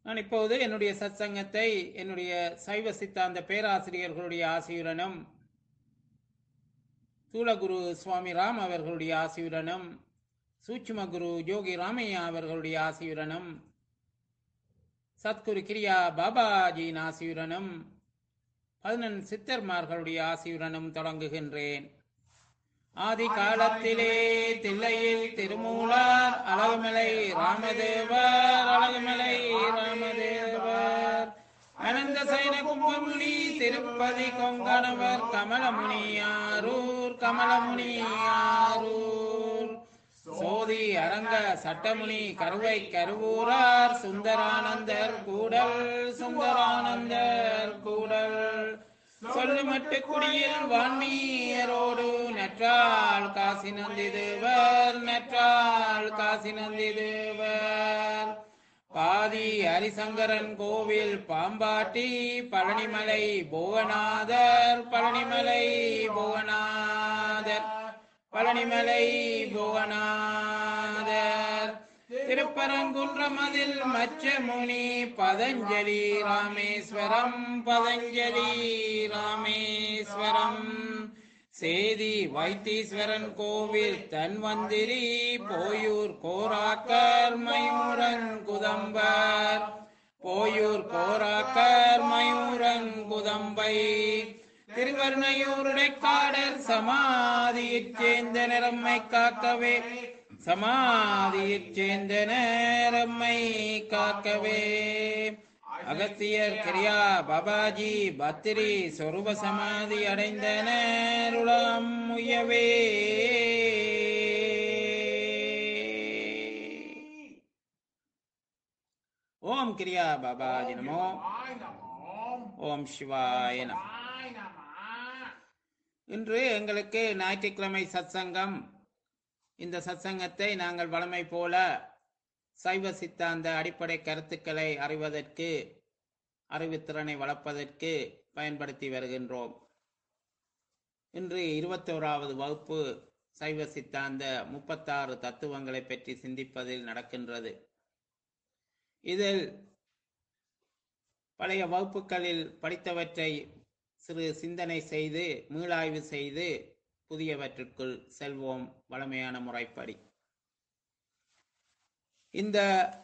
நான் இப்போது என்னுடைய சத்சங்கத்தை என்னுடைய சைவ சித்தாந்த பேராசிரியர்களுடைய ஆசியுடனும் தூளகுரு சுவாமி ராம் அவர்களுடைய ஆசியுடனும் சூட்சும குரு யோகி ராமையா அவர்களுடைய ஆசியுடனும் சத்குரு கிரியா பாபாஜியின் ஆசியுடனும் பதினெண் சித்தர்மார்களுடைய ஆசியுடனும் தொடங்குகின்றேன் ஆதி காலத்திலே தில்லையில் திருமூலார் அழகுமலை ராமதேவர் அழகுமலை ராமதேவர் அனந்த சைன கும்பமுனி திருப்பதி கொங்கணவர் கமலமுனியாரூர் கமலமுனியாரூர் சோதி அரங்க சட்டமுனி கருவை கருவூரார் சுந்தரானந்தர் கூடல் சுந்தரானந்தர் கூடல் சொல்லுமட்டு குடியில் வான்மீயரோடு நற்றாள் காசி நந்தி தேவர் நற்றாள் காசி நந்தி தேவர் பாதி ஹரிசங்கரன் கோவில் பாம்பாட்டி பழனிமலை புவனாதர் பழனிமலை புவனாதர் பழனிமலை புவனாதர் திருப்பரங்குன்றமதில் மச்சமுனி பதஞ்சலி ராமேஸ்வரம் பதஞ்சலி ராமேஸ்வரம் சேதி வைத்தீஸ்வரன் கோவில் தன்வந்திரி போயூர் கோராக்கர் மயூரன் குதம்பர் போயூர் கோராக்கர் மயூரன் குதம்பை திருவர்ணையூருடைக்காடர் சமாதியைச் சேர்ந்த நிறம்மை காக்கவே சமாதியைச் சேர்ந்த நேரம்மை காக்கவே அகத்தியர் கிரியா பாபாஜி பத்திரி சொரூப சமாதி அடைந்த நேருளம் முயவே ஓம் கிரியா பாபாஜி நமோ ஓம் சிவாய நம இன்று எங்களுக்கு ஞாயிற்றுக்கிழமை சத்சங்கம் இந்த சத்சங்கத்தை நாங்கள் வளமை போல சைவ சித்தாந்த அடிப்படை கருத்துக்களை அறிவதற்கு அறிவுத்திறனை வளர்ப்பதற்கு பயன்படுத்தி வருகின்றோம் இன்று இருபத்தோராவது வகுப்பு சைவ சித்தாந்த முப்பத்தாறு தத்துவங்களை பற்றி சிந்திப்பதில் நடக்கின்றது இதில் பழைய வகுப்புகளில் படித்தவற்றை சிறு சிந்தனை செய்து மீளாய்வு செய்து புதியவற்றிற்குள் செல்வோம் வளமையான முறைப்படி இந்த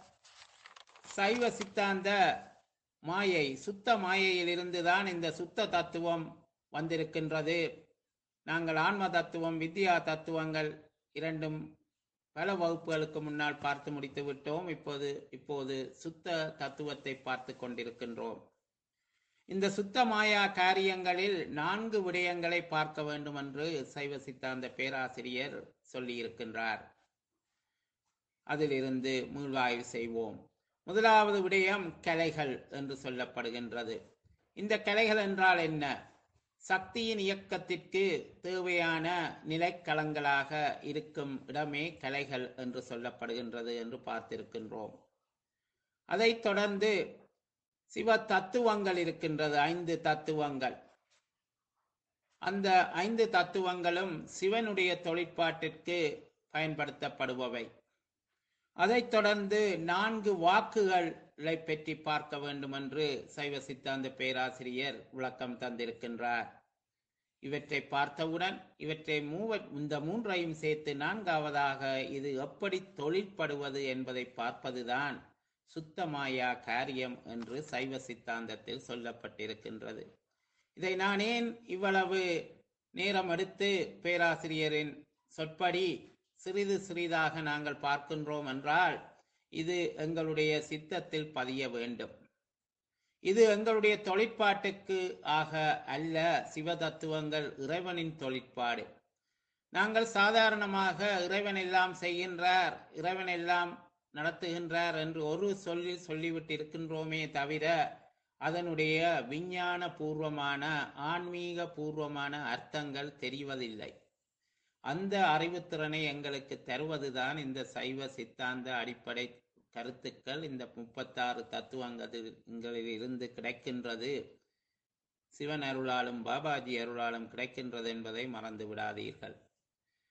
சைவ சித்தாந்த மாயை சுத்த மாயையிலிருந்து தான் இந்த சுத்த தத்துவம் வந்திருக்கின்றது நாங்கள் ஆன்ம தத்துவம் வித்யா தத்துவங்கள் இரண்டும் பல வகுப்புகளுக்கு முன்னால் பார்த்து முடித்து விட்டோம் இப்போது இப்போது சுத்த தத்துவத்தை பார்த்து கொண்டிருக்கின்றோம் இந்த சுத்த மாயா காரியங்களில் நான்கு விடயங்களை பார்க்க வேண்டும் என்று சைவ சித்தாந்த பேராசிரியர் சொல்லியிருக்கின்றார் அதிலிருந்து மீள்வாய்வு செய்வோம் முதலாவது விடயம் கலைகள் என்று சொல்லப்படுகின்றது இந்த கலைகள் என்றால் என்ன சக்தியின் இயக்கத்திற்கு தேவையான நிலைக்களங்களாக இருக்கும் இடமே கலைகள் என்று சொல்லப்படுகின்றது என்று பார்த்திருக்கின்றோம் அதைத் தொடர்ந்து சிவ தத்துவங்கள் இருக்கின்றது ஐந்து தத்துவங்கள் அந்த ஐந்து தத்துவங்களும் சிவனுடைய தொழிற்பாட்டிற்கு பயன்படுத்தப்படுபவை அதைத் தொடர்ந்து நான்கு வாக்குகளை பற்றி பார்க்க வேண்டும் என்று சைவ சித்தாந்த பேராசிரியர் விளக்கம் தந்திருக்கின்றார் இவற்றை பார்த்தவுடன் இவற்றை மூவ இந்த மூன்றையும் சேர்த்து நான்காவதாக இது எப்படி தொழிற்படுவது என்பதை பார்ப்பதுதான் சுத்தமாயா காரியம் என்று சைவ சித்தாந்தத்தில் சொல்லப்பட்டிருக்கின்றது இதை நான் ஏன் இவ்வளவு நேரம் எடுத்து பேராசிரியரின் சொற்படி சிறிது சிறிதாக நாங்கள் பார்க்கின்றோம் என்றால் இது எங்களுடைய சித்தத்தில் பதிய வேண்டும் இது எங்களுடைய தொழிற்பாட்டுக்கு ஆக அல்ல சிவ தத்துவங்கள் இறைவனின் தொழிற்பாடு நாங்கள் சாதாரணமாக இறைவன் எல்லாம் செய்கின்றார் இறைவன் எல்லாம் நடத்துகின்றார் என்று ஒரு சொல்லி சொல்லிவிட்டு இருக்கின்றோமே தவிர அதனுடைய விஞ்ஞான பூர்வமான ஆன்மீக பூர்வமான அர்த்தங்கள் தெரிவதில்லை அந்த அறிவுத்திறனை எங்களுக்கு தருவதுதான் இந்த சைவ சித்தாந்த அடிப்படை கருத்துக்கள் இந்த முப்பத்தாறு தத்துவங்களில் இருந்து கிடைக்கின்றது சிவன் அருளாலும் பாபாஜி அருளாலும் கிடைக்கின்றது என்பதை மறந்து விடாதீர்கள்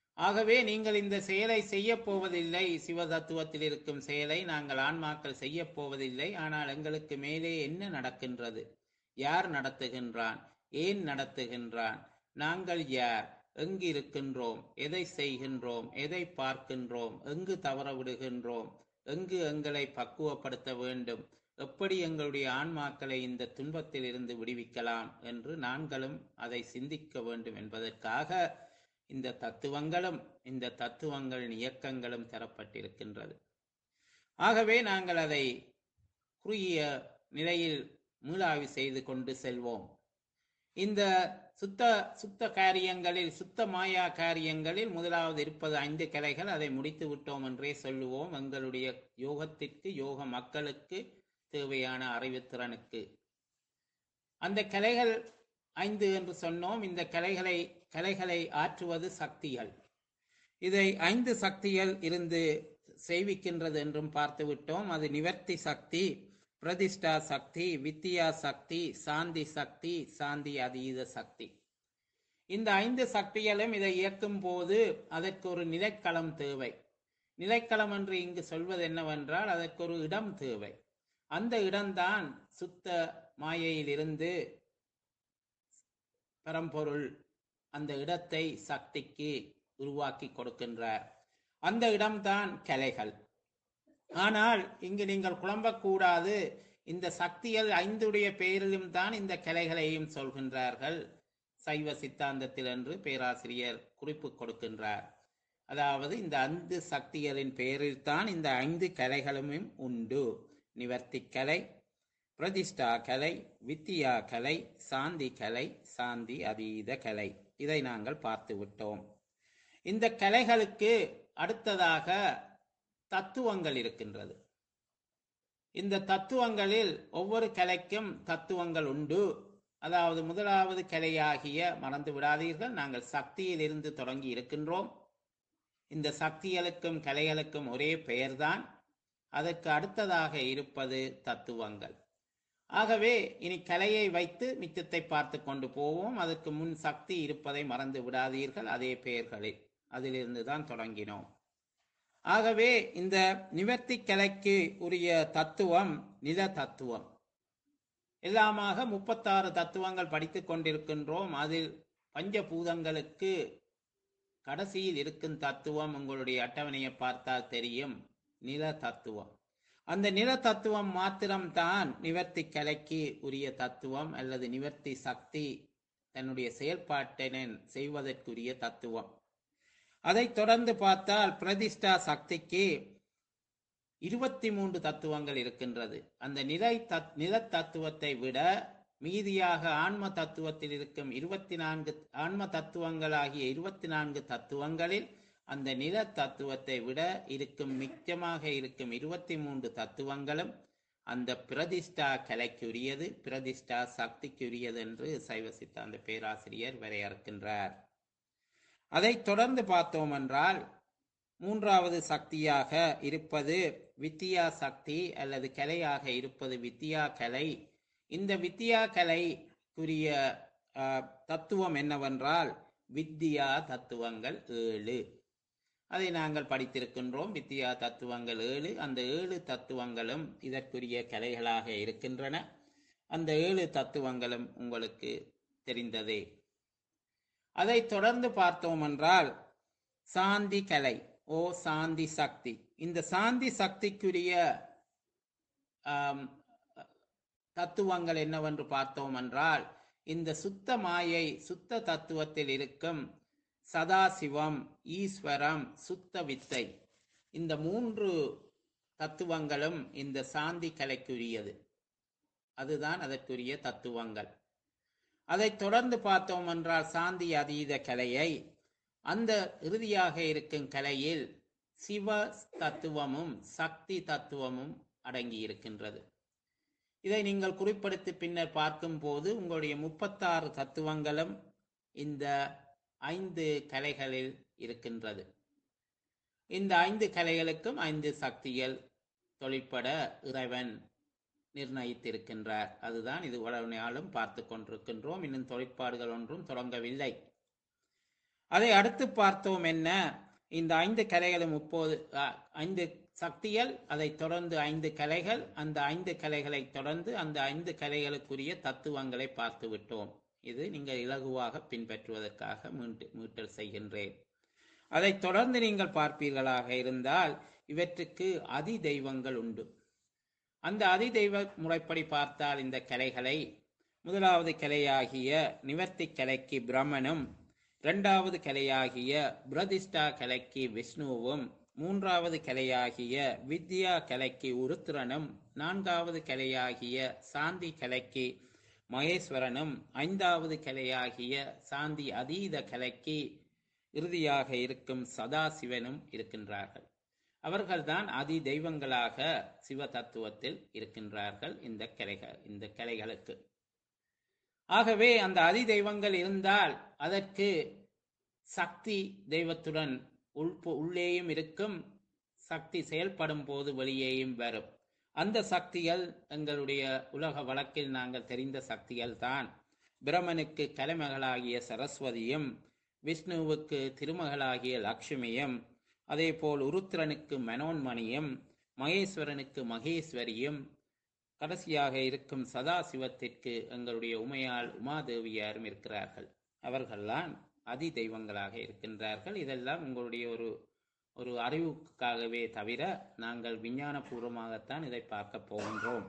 ஆகவே நீங்கள் இந்த செயலை செய்ய போவதில்லை சிவ தத்துவத்தில் இருக்கும் செயலை நாங்கள் ஆன்மாக்கள் செய்ய போவதில்லை ஆனால் எங்களுக்கு மேலே என்ன நடக்கின்றது யார் நடத்துகின்றான் ஏன் நடத்துகின்றான் நாங்கள் யார் எங்கு இருக்கின்றோம் எதை செய்கின்றோம் எதை பார்க்கின்றோம் எங்கு தவற விடுகின்றோம் எங்கு எங்களை பக்குவப்படுத்த வேண்டும் எப்படி எங்களுடைய ஆன்மாக்களை இந்த துன்பத்தில் இருந்து விடுவிக்கலாம் என்று நாங்களும் அதை சிந்திக்க வேண்டும் என்பதற்காக இந்த தத்துவங்களும் இந்த தத்துவங்களின் இயக்கங்களும் தரப்பட்டிருக்கின்றது ஆகவே நாங்கள் அதை குறுகிய நிலையில் மீளாய்வு செய்து கொண்டு செல்வோம் இந்த சுத்த சுத்த காரியங்களில் சுத்த மாயா காரியங்களில் முதலாவது இருப்பது ஐந்து கலைகள் அதை முடித்து விட்டோம் என்றே சொல்லுவோம் எங்களுடைய யோகத்திற்கு யோக மக்களுக்கு தேவையான அறிவுத்திறனுக்கு அந்த கலைகள் ஐந்து என்று சொன்னோம் இந்த கலைகளை கலைகளை ஆற்றுவது சக்திகள் இதை ஐந்து சக்திகள் இருந்து செய்விக்கின்றது என்றும் பார்த்து விட்டோம் அது நிவர்த்தி சக்தி பிரதிஷ்டா சக்தி வித்தியா சக்தி சாந்தி சக்தி சாந்தி அதீத சக்தி இந்த ஐந்து சக்திகளும் இதை இயக்கும் போது அதற்கு ஒரு நிலைக்களம் தேவை நிலைக்களம் என்று இங்கு சொல்வது என்னவென்றால் அதற்கு ஒரு இடம் தேவை அந்த இடம்தான் சுத்த மாயையிலிருந்து பரம்பொருள் அந்த இடத்தை சக்திக்கு உருவாக்கி கொடுக்கின்றார் அந்த இடம்தான் கலைகள் ஆனால் இங்கு நீங்கள் குழம்பக்கூடாது இந்த சக்திகள் ஐந்துடைய பெயரிலும் தான் இந்த கலைகளையும் சொல்கின்றார்கள் சைவ சித்தாந்தத்தில் என்று பேராசிரியர் குறிப்பு கொடுக்கின்றார் அதாவது இந்த ஐந்து சக்திகளின் பெயரில் தான் இந்த ஐந்து கலைகளும் உண்டு நிவர்த்தி கலை பிரதிஷ்டா கலை வித்தியா கலை சாந்தி கலை சாந்தி அதீத கலை இதை நாங்கள் பார்த்து விட்டோம் இந்த கலைகளுக்கு அடுத்ததாக தத்துவங்கள் இருக்கின்றது இந்த தத்துவங்களில் ஒவ்வொரு கலைக்கும் தத்துவங்கள் உண்டு அதாவது முதலாவது கலையாகிய மறந்து விடாதீர்கள் நாங்கள் சக்தியில் இருந்து தொடங்கி இருக்கின்றோம் இந்த சக்திகளுக்கும் கலைகளுக்கும் ஒரே பெயர்தான் அதற்கு அடுத்ததாக இருப்பது தத்துவங்கள் ஆகவே இனி கலையை வைத்து மிச்சத்தை பார்த்து கொண்டு போவோம் அதற்கு முன் சக்தி இருப்பதை மறந்து விடாதீர்கள் அதே பெயர்களில் அதிலிருந்து தான் தொடங்கினோம் ஆகவே இந்த நிவர்த்தி கலைக்கு உரிய தத்துவம் நில தத்துவம் எல்லாமாக முப்பத்தாறு தத்துவங்கள் படித்துக் கொண்டிருக்கின்றோம் அதில் பஞ்சபூதங்களுக்கு கடைசியில் இருக்கும் தத்துவம் உங்களுடைய அட்டவணையை பார்த்தால் தெரியும் நில தத்துவம் அந்த நில தத்துவம் மாத்திரம்தான் நிவர்த்தி கலைக்கு உரிய தத்துவம் அல்லது நிவர்த்தி சக்தி தன்னுடைய செயல்பாட்டினை செய்வதற்குரிய தத்துவம் அதை தொடர்ந்து பார்த்தால் பிரதிஷ்டா சக்திக்கு இருபத்தி மூன்று தத்துவங்கள் இருக்கின்றது அந்த நிலை தத் நில தத்துவத்தை விட மீதியாக ஆன்ம தத்துவத்தில் இருக்கும் இருபத்தி நான்கு ஆன்ம தத்துவங்களாகிய இருபத்தி நான்கு தத்துவங்களில் அந்த நில தத்துவத்தை விட இருக்கும் மிச்சமாக இருக்கும் இருபத்தி மூன்று தத்துவங்களும் அந்த பிரதிஷ்டா கலைக்குரியது பிரதிஷ்டா சக்திக்குரியது என்று சைவ சித்தாந்த பேராசிரியர் வரையறுக்கின்றார் அதை தொடர்ந்து பார்த்தோம் என்றால் மூன்றாவது சக்தியாக இருப்பது வித்தியா சக்தி அல்லது கலையாக இருப்பது வித்தியா கலை இந்த வித்தியா கலைக்குரிய அஹ், தத்துவம் என்னவென்றால் வித்தியா தத்துவங்கள் ஏழு அதை நாங்கள் படித்திருக்கின்றோம் வித்தியா தத்துவங்கள் ஏழு அந்த ஏழு தத்துவங்களும் இதற்குரிய கலைகளாக இருக்கின்றன அந்த ஏழு தத்துவங்களும் உங்களுக்கு தெரிந்ததே அதை தொடர்ந்து பார்த்தோம் என்றால் சாந்தி கலை ஓ சாந்தி சக்தி இந்த சாந்தி சக்திக்குரிய ஆம், தத்துவங்கள் என்னவென்று பார்த்தோம் என்றால் இந்த சுத்த மாயை சுத்த தத்துவத்தில் இருக்கும் சதாசிவம் ஈஸ்வரம் சுத்த வித்தை இந்த மூன்று தத்துவங்களும் இந்த சாந்தி கலைக்குரியது அதுதான் அதற்குரிய தத்துவங்கள் அதை தொடர்ந்து பார்த்தோம் என்றால் சாந்தி அதீத கலையை அந்த இறுதியாக இருக்கும் கலையில் சிவ தத்துவமும் சக்தி தத்துவமும் அடங்கி இருக்கின்றது இதை நீங்கள் குறிப்படுத்தி பின்னர் பார்க்கும்போது உங்களுடைய முப்பத்தாறு தத்துவங்களும் இந்த ஐந்து கலைகளில் இருக்கின்றது இந்த ஐந்து கலைகளுக்கும் ஐந்து சக்திகள் தொழிற்பட இறைவன் நிர்ணயித்திருக்கின்றார் அதுதான் இது உடனேயாலும் பார்த்து கொண்டிருக்கின்றோம் இன்னும் தொழிற்பாடுகள் ஒன்றும் தொடங்கவில்லை அதை அடுத்து பார்த்தோம் என்ன இந்த ஐந்து கலைகளும் இப்போது அ, ஐந்து சக்திகள் அதை தொடர்ந்து ஐந்து கலைகள் அந்த ஐந்து கலைகளை தொடர்ந்து அந்த ஐந்து கலைகளுக்குரிய தத்துவங்களை பார்த்து விட்டோம் இது நீங்கள் இலகுவாக பின்பற்றுவதற்காக மீண்டு மீட்டல் செய்கின்றேன் அதைத் தொடர்ந்து நீங்கள் பார்ப்பீர்களாக இருந்தால் இவற்றுக்கு அதி தெய்வங்கள் உண்டு அந்த அதி தெய்வ முறைப்படி பார்த்தால் இந்த கலைகளை முதலாவது கலையாகிய நிவர்த்தி கலைக்கு பிரம்மனும் இரண்டாவது கலையாகிய பிரதிஷ்டா கலைக்கு விஷ்ணுவும் மூன்றாவது கலையாகிய வித்யா கலைக்கு உருத்திரனும் நான்காவது கலையாகிய சாந்தி கலைக்கு மகேஸ்வரனும் ஐந்தாவது கலையாகிய சாந்தி அதீத கலைக்கு இறுதியாக இருக்கும் சதாசிவனும் இருக்கின்றார்கள் அவர்கள்தான் அதி தெய்வங்களாக சிவ தத்துவத்தில் இருக்கின்றார்கள் இந்த கலைகள் இந்த கலைகளுக்கு ஆகவே அந்த அதி தெய்வங்கள் இருந்தால் அதற்கு சக்தி தெய்வத்துடன் உள்பு உள்ளேயும் இருக்கும் சக்தி செயல்படும் போது வெளியேயும் வரும் அந்த சக்திகள் எங்களுடைய உலக வழக்கில் நாங்கள் தெரிந்த சக்திகள் தான் பிரமனுக்கு கலைமகளாகிய சரஸ்வதியும் விஷ்ணுவுக்கு திருமகளாகிய லக்ஷ்மியும் அதேபோல் உருத்திரனுக்கு மனோன்மணியும் மகேஸ்வரனுக்கு மகேஸ்வரியும் கடைசியாக இருக்கும் சதாசிவத்திற்கு எங்களுடைய உமையால் உமாதேவியாரும் இருக்கிறார்கள் அவர்கள்தான் அதி தெய்வங்களாக இருக்கின்றார்கள் இதெல்லாம் உங்களுடைய ஒரு ஒரு அறிவுக்காகவே தவிர நாங்கள் விஞ்ஞானபூர்வமாகத்தான் இதை பார்க்க போகின்றோம்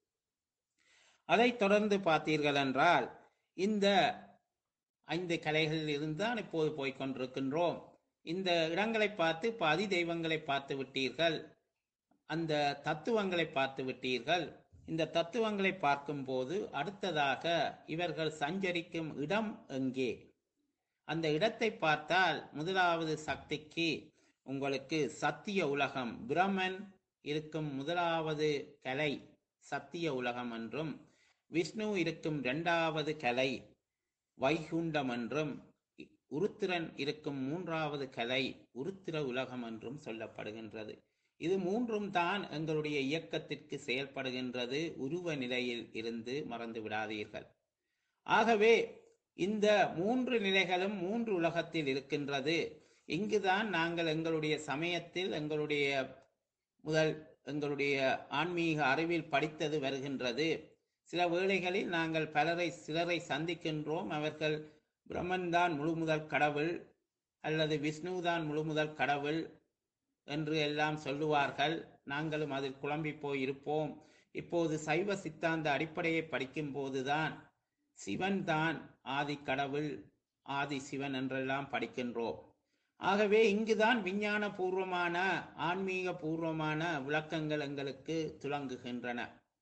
அதைத் தொடர்ந்து பார்த்தீர்கள் என்றால் இந்த ஐந்து கலைகளில் இருந்தான் இப்போது போய்க் கொண்டிருக்கின்றோம் இந்த இடங்களை பார்த்து இப்போ அதி தெய்வங்களை பார்த்து விட்டீர்கள் அந்த தத்துவங்களை பார்த்து விட்டீர்கள் இந்த தத்துவங்களை பார்க்கும்போது அடுத்ததாக இவர்கள் சஞ்சரிக்கும் இடம் எங்கே அந்த இடத்தை பார்த்தால் முதலாவது சக்திக்கு உங்களுக்கு சத்திய உலகம் பிரமன் இருக்கும் முதலாவது கலை சத்திய உலகம் என்றும் விஷ்ணு இருக்கும் இரண்டாவது கலை வைகுண்டம் என்றும் உருத்திரன் இருக்கும் மூன்றாவது கலை உருத்திர உலகம் என்றும் சொல்லப்படுகின்றது இது மூன்றும் தான் எங்களுடைய இயக்கத்திற்கு செயல்படுகின்றது உருவ நிலையில் இருந்து மறந்து விடாதீர்கள் ஆகவே இந்த மூன்று நிலைகளும் மூன்று உலகத்தில் இருக்கின்றது இங்குதான் நாங்கள் எங்களுடைய சமயத்தில் எங்களுடைய முதல் எங்களுடைய ஆன்மீக அறிவில் படித்தது வருகின்றது சில வேளைகளில் நாங்கள் பலரை சிலரை சந்திக்கின்றோம் அவர்கள் பிரம்மன் தான் முழு முதல் கடவுள் அல்லது விஷ்ணு தான் முழு முதல் கடவுள் என்று எல்லாம் சொல்லுவார்கள் நாங்களும் அதில் குழம்பி போய் இருப்போம் இப்போது சைவ சித்தாந்த அடிப்படையை படிக்கும் போதுதான் சிவன் தான் ஆதி கடவுள் ஆதி சிவன் என்றெல்லாம் படிக்கின்றோம் ஆகவே இங்குதான் விஞ்ஞான பூர்வமான ஆன்மீக பூர்வமான விளக்கங்கள் எங்களுக்கு துலங்குகின்றன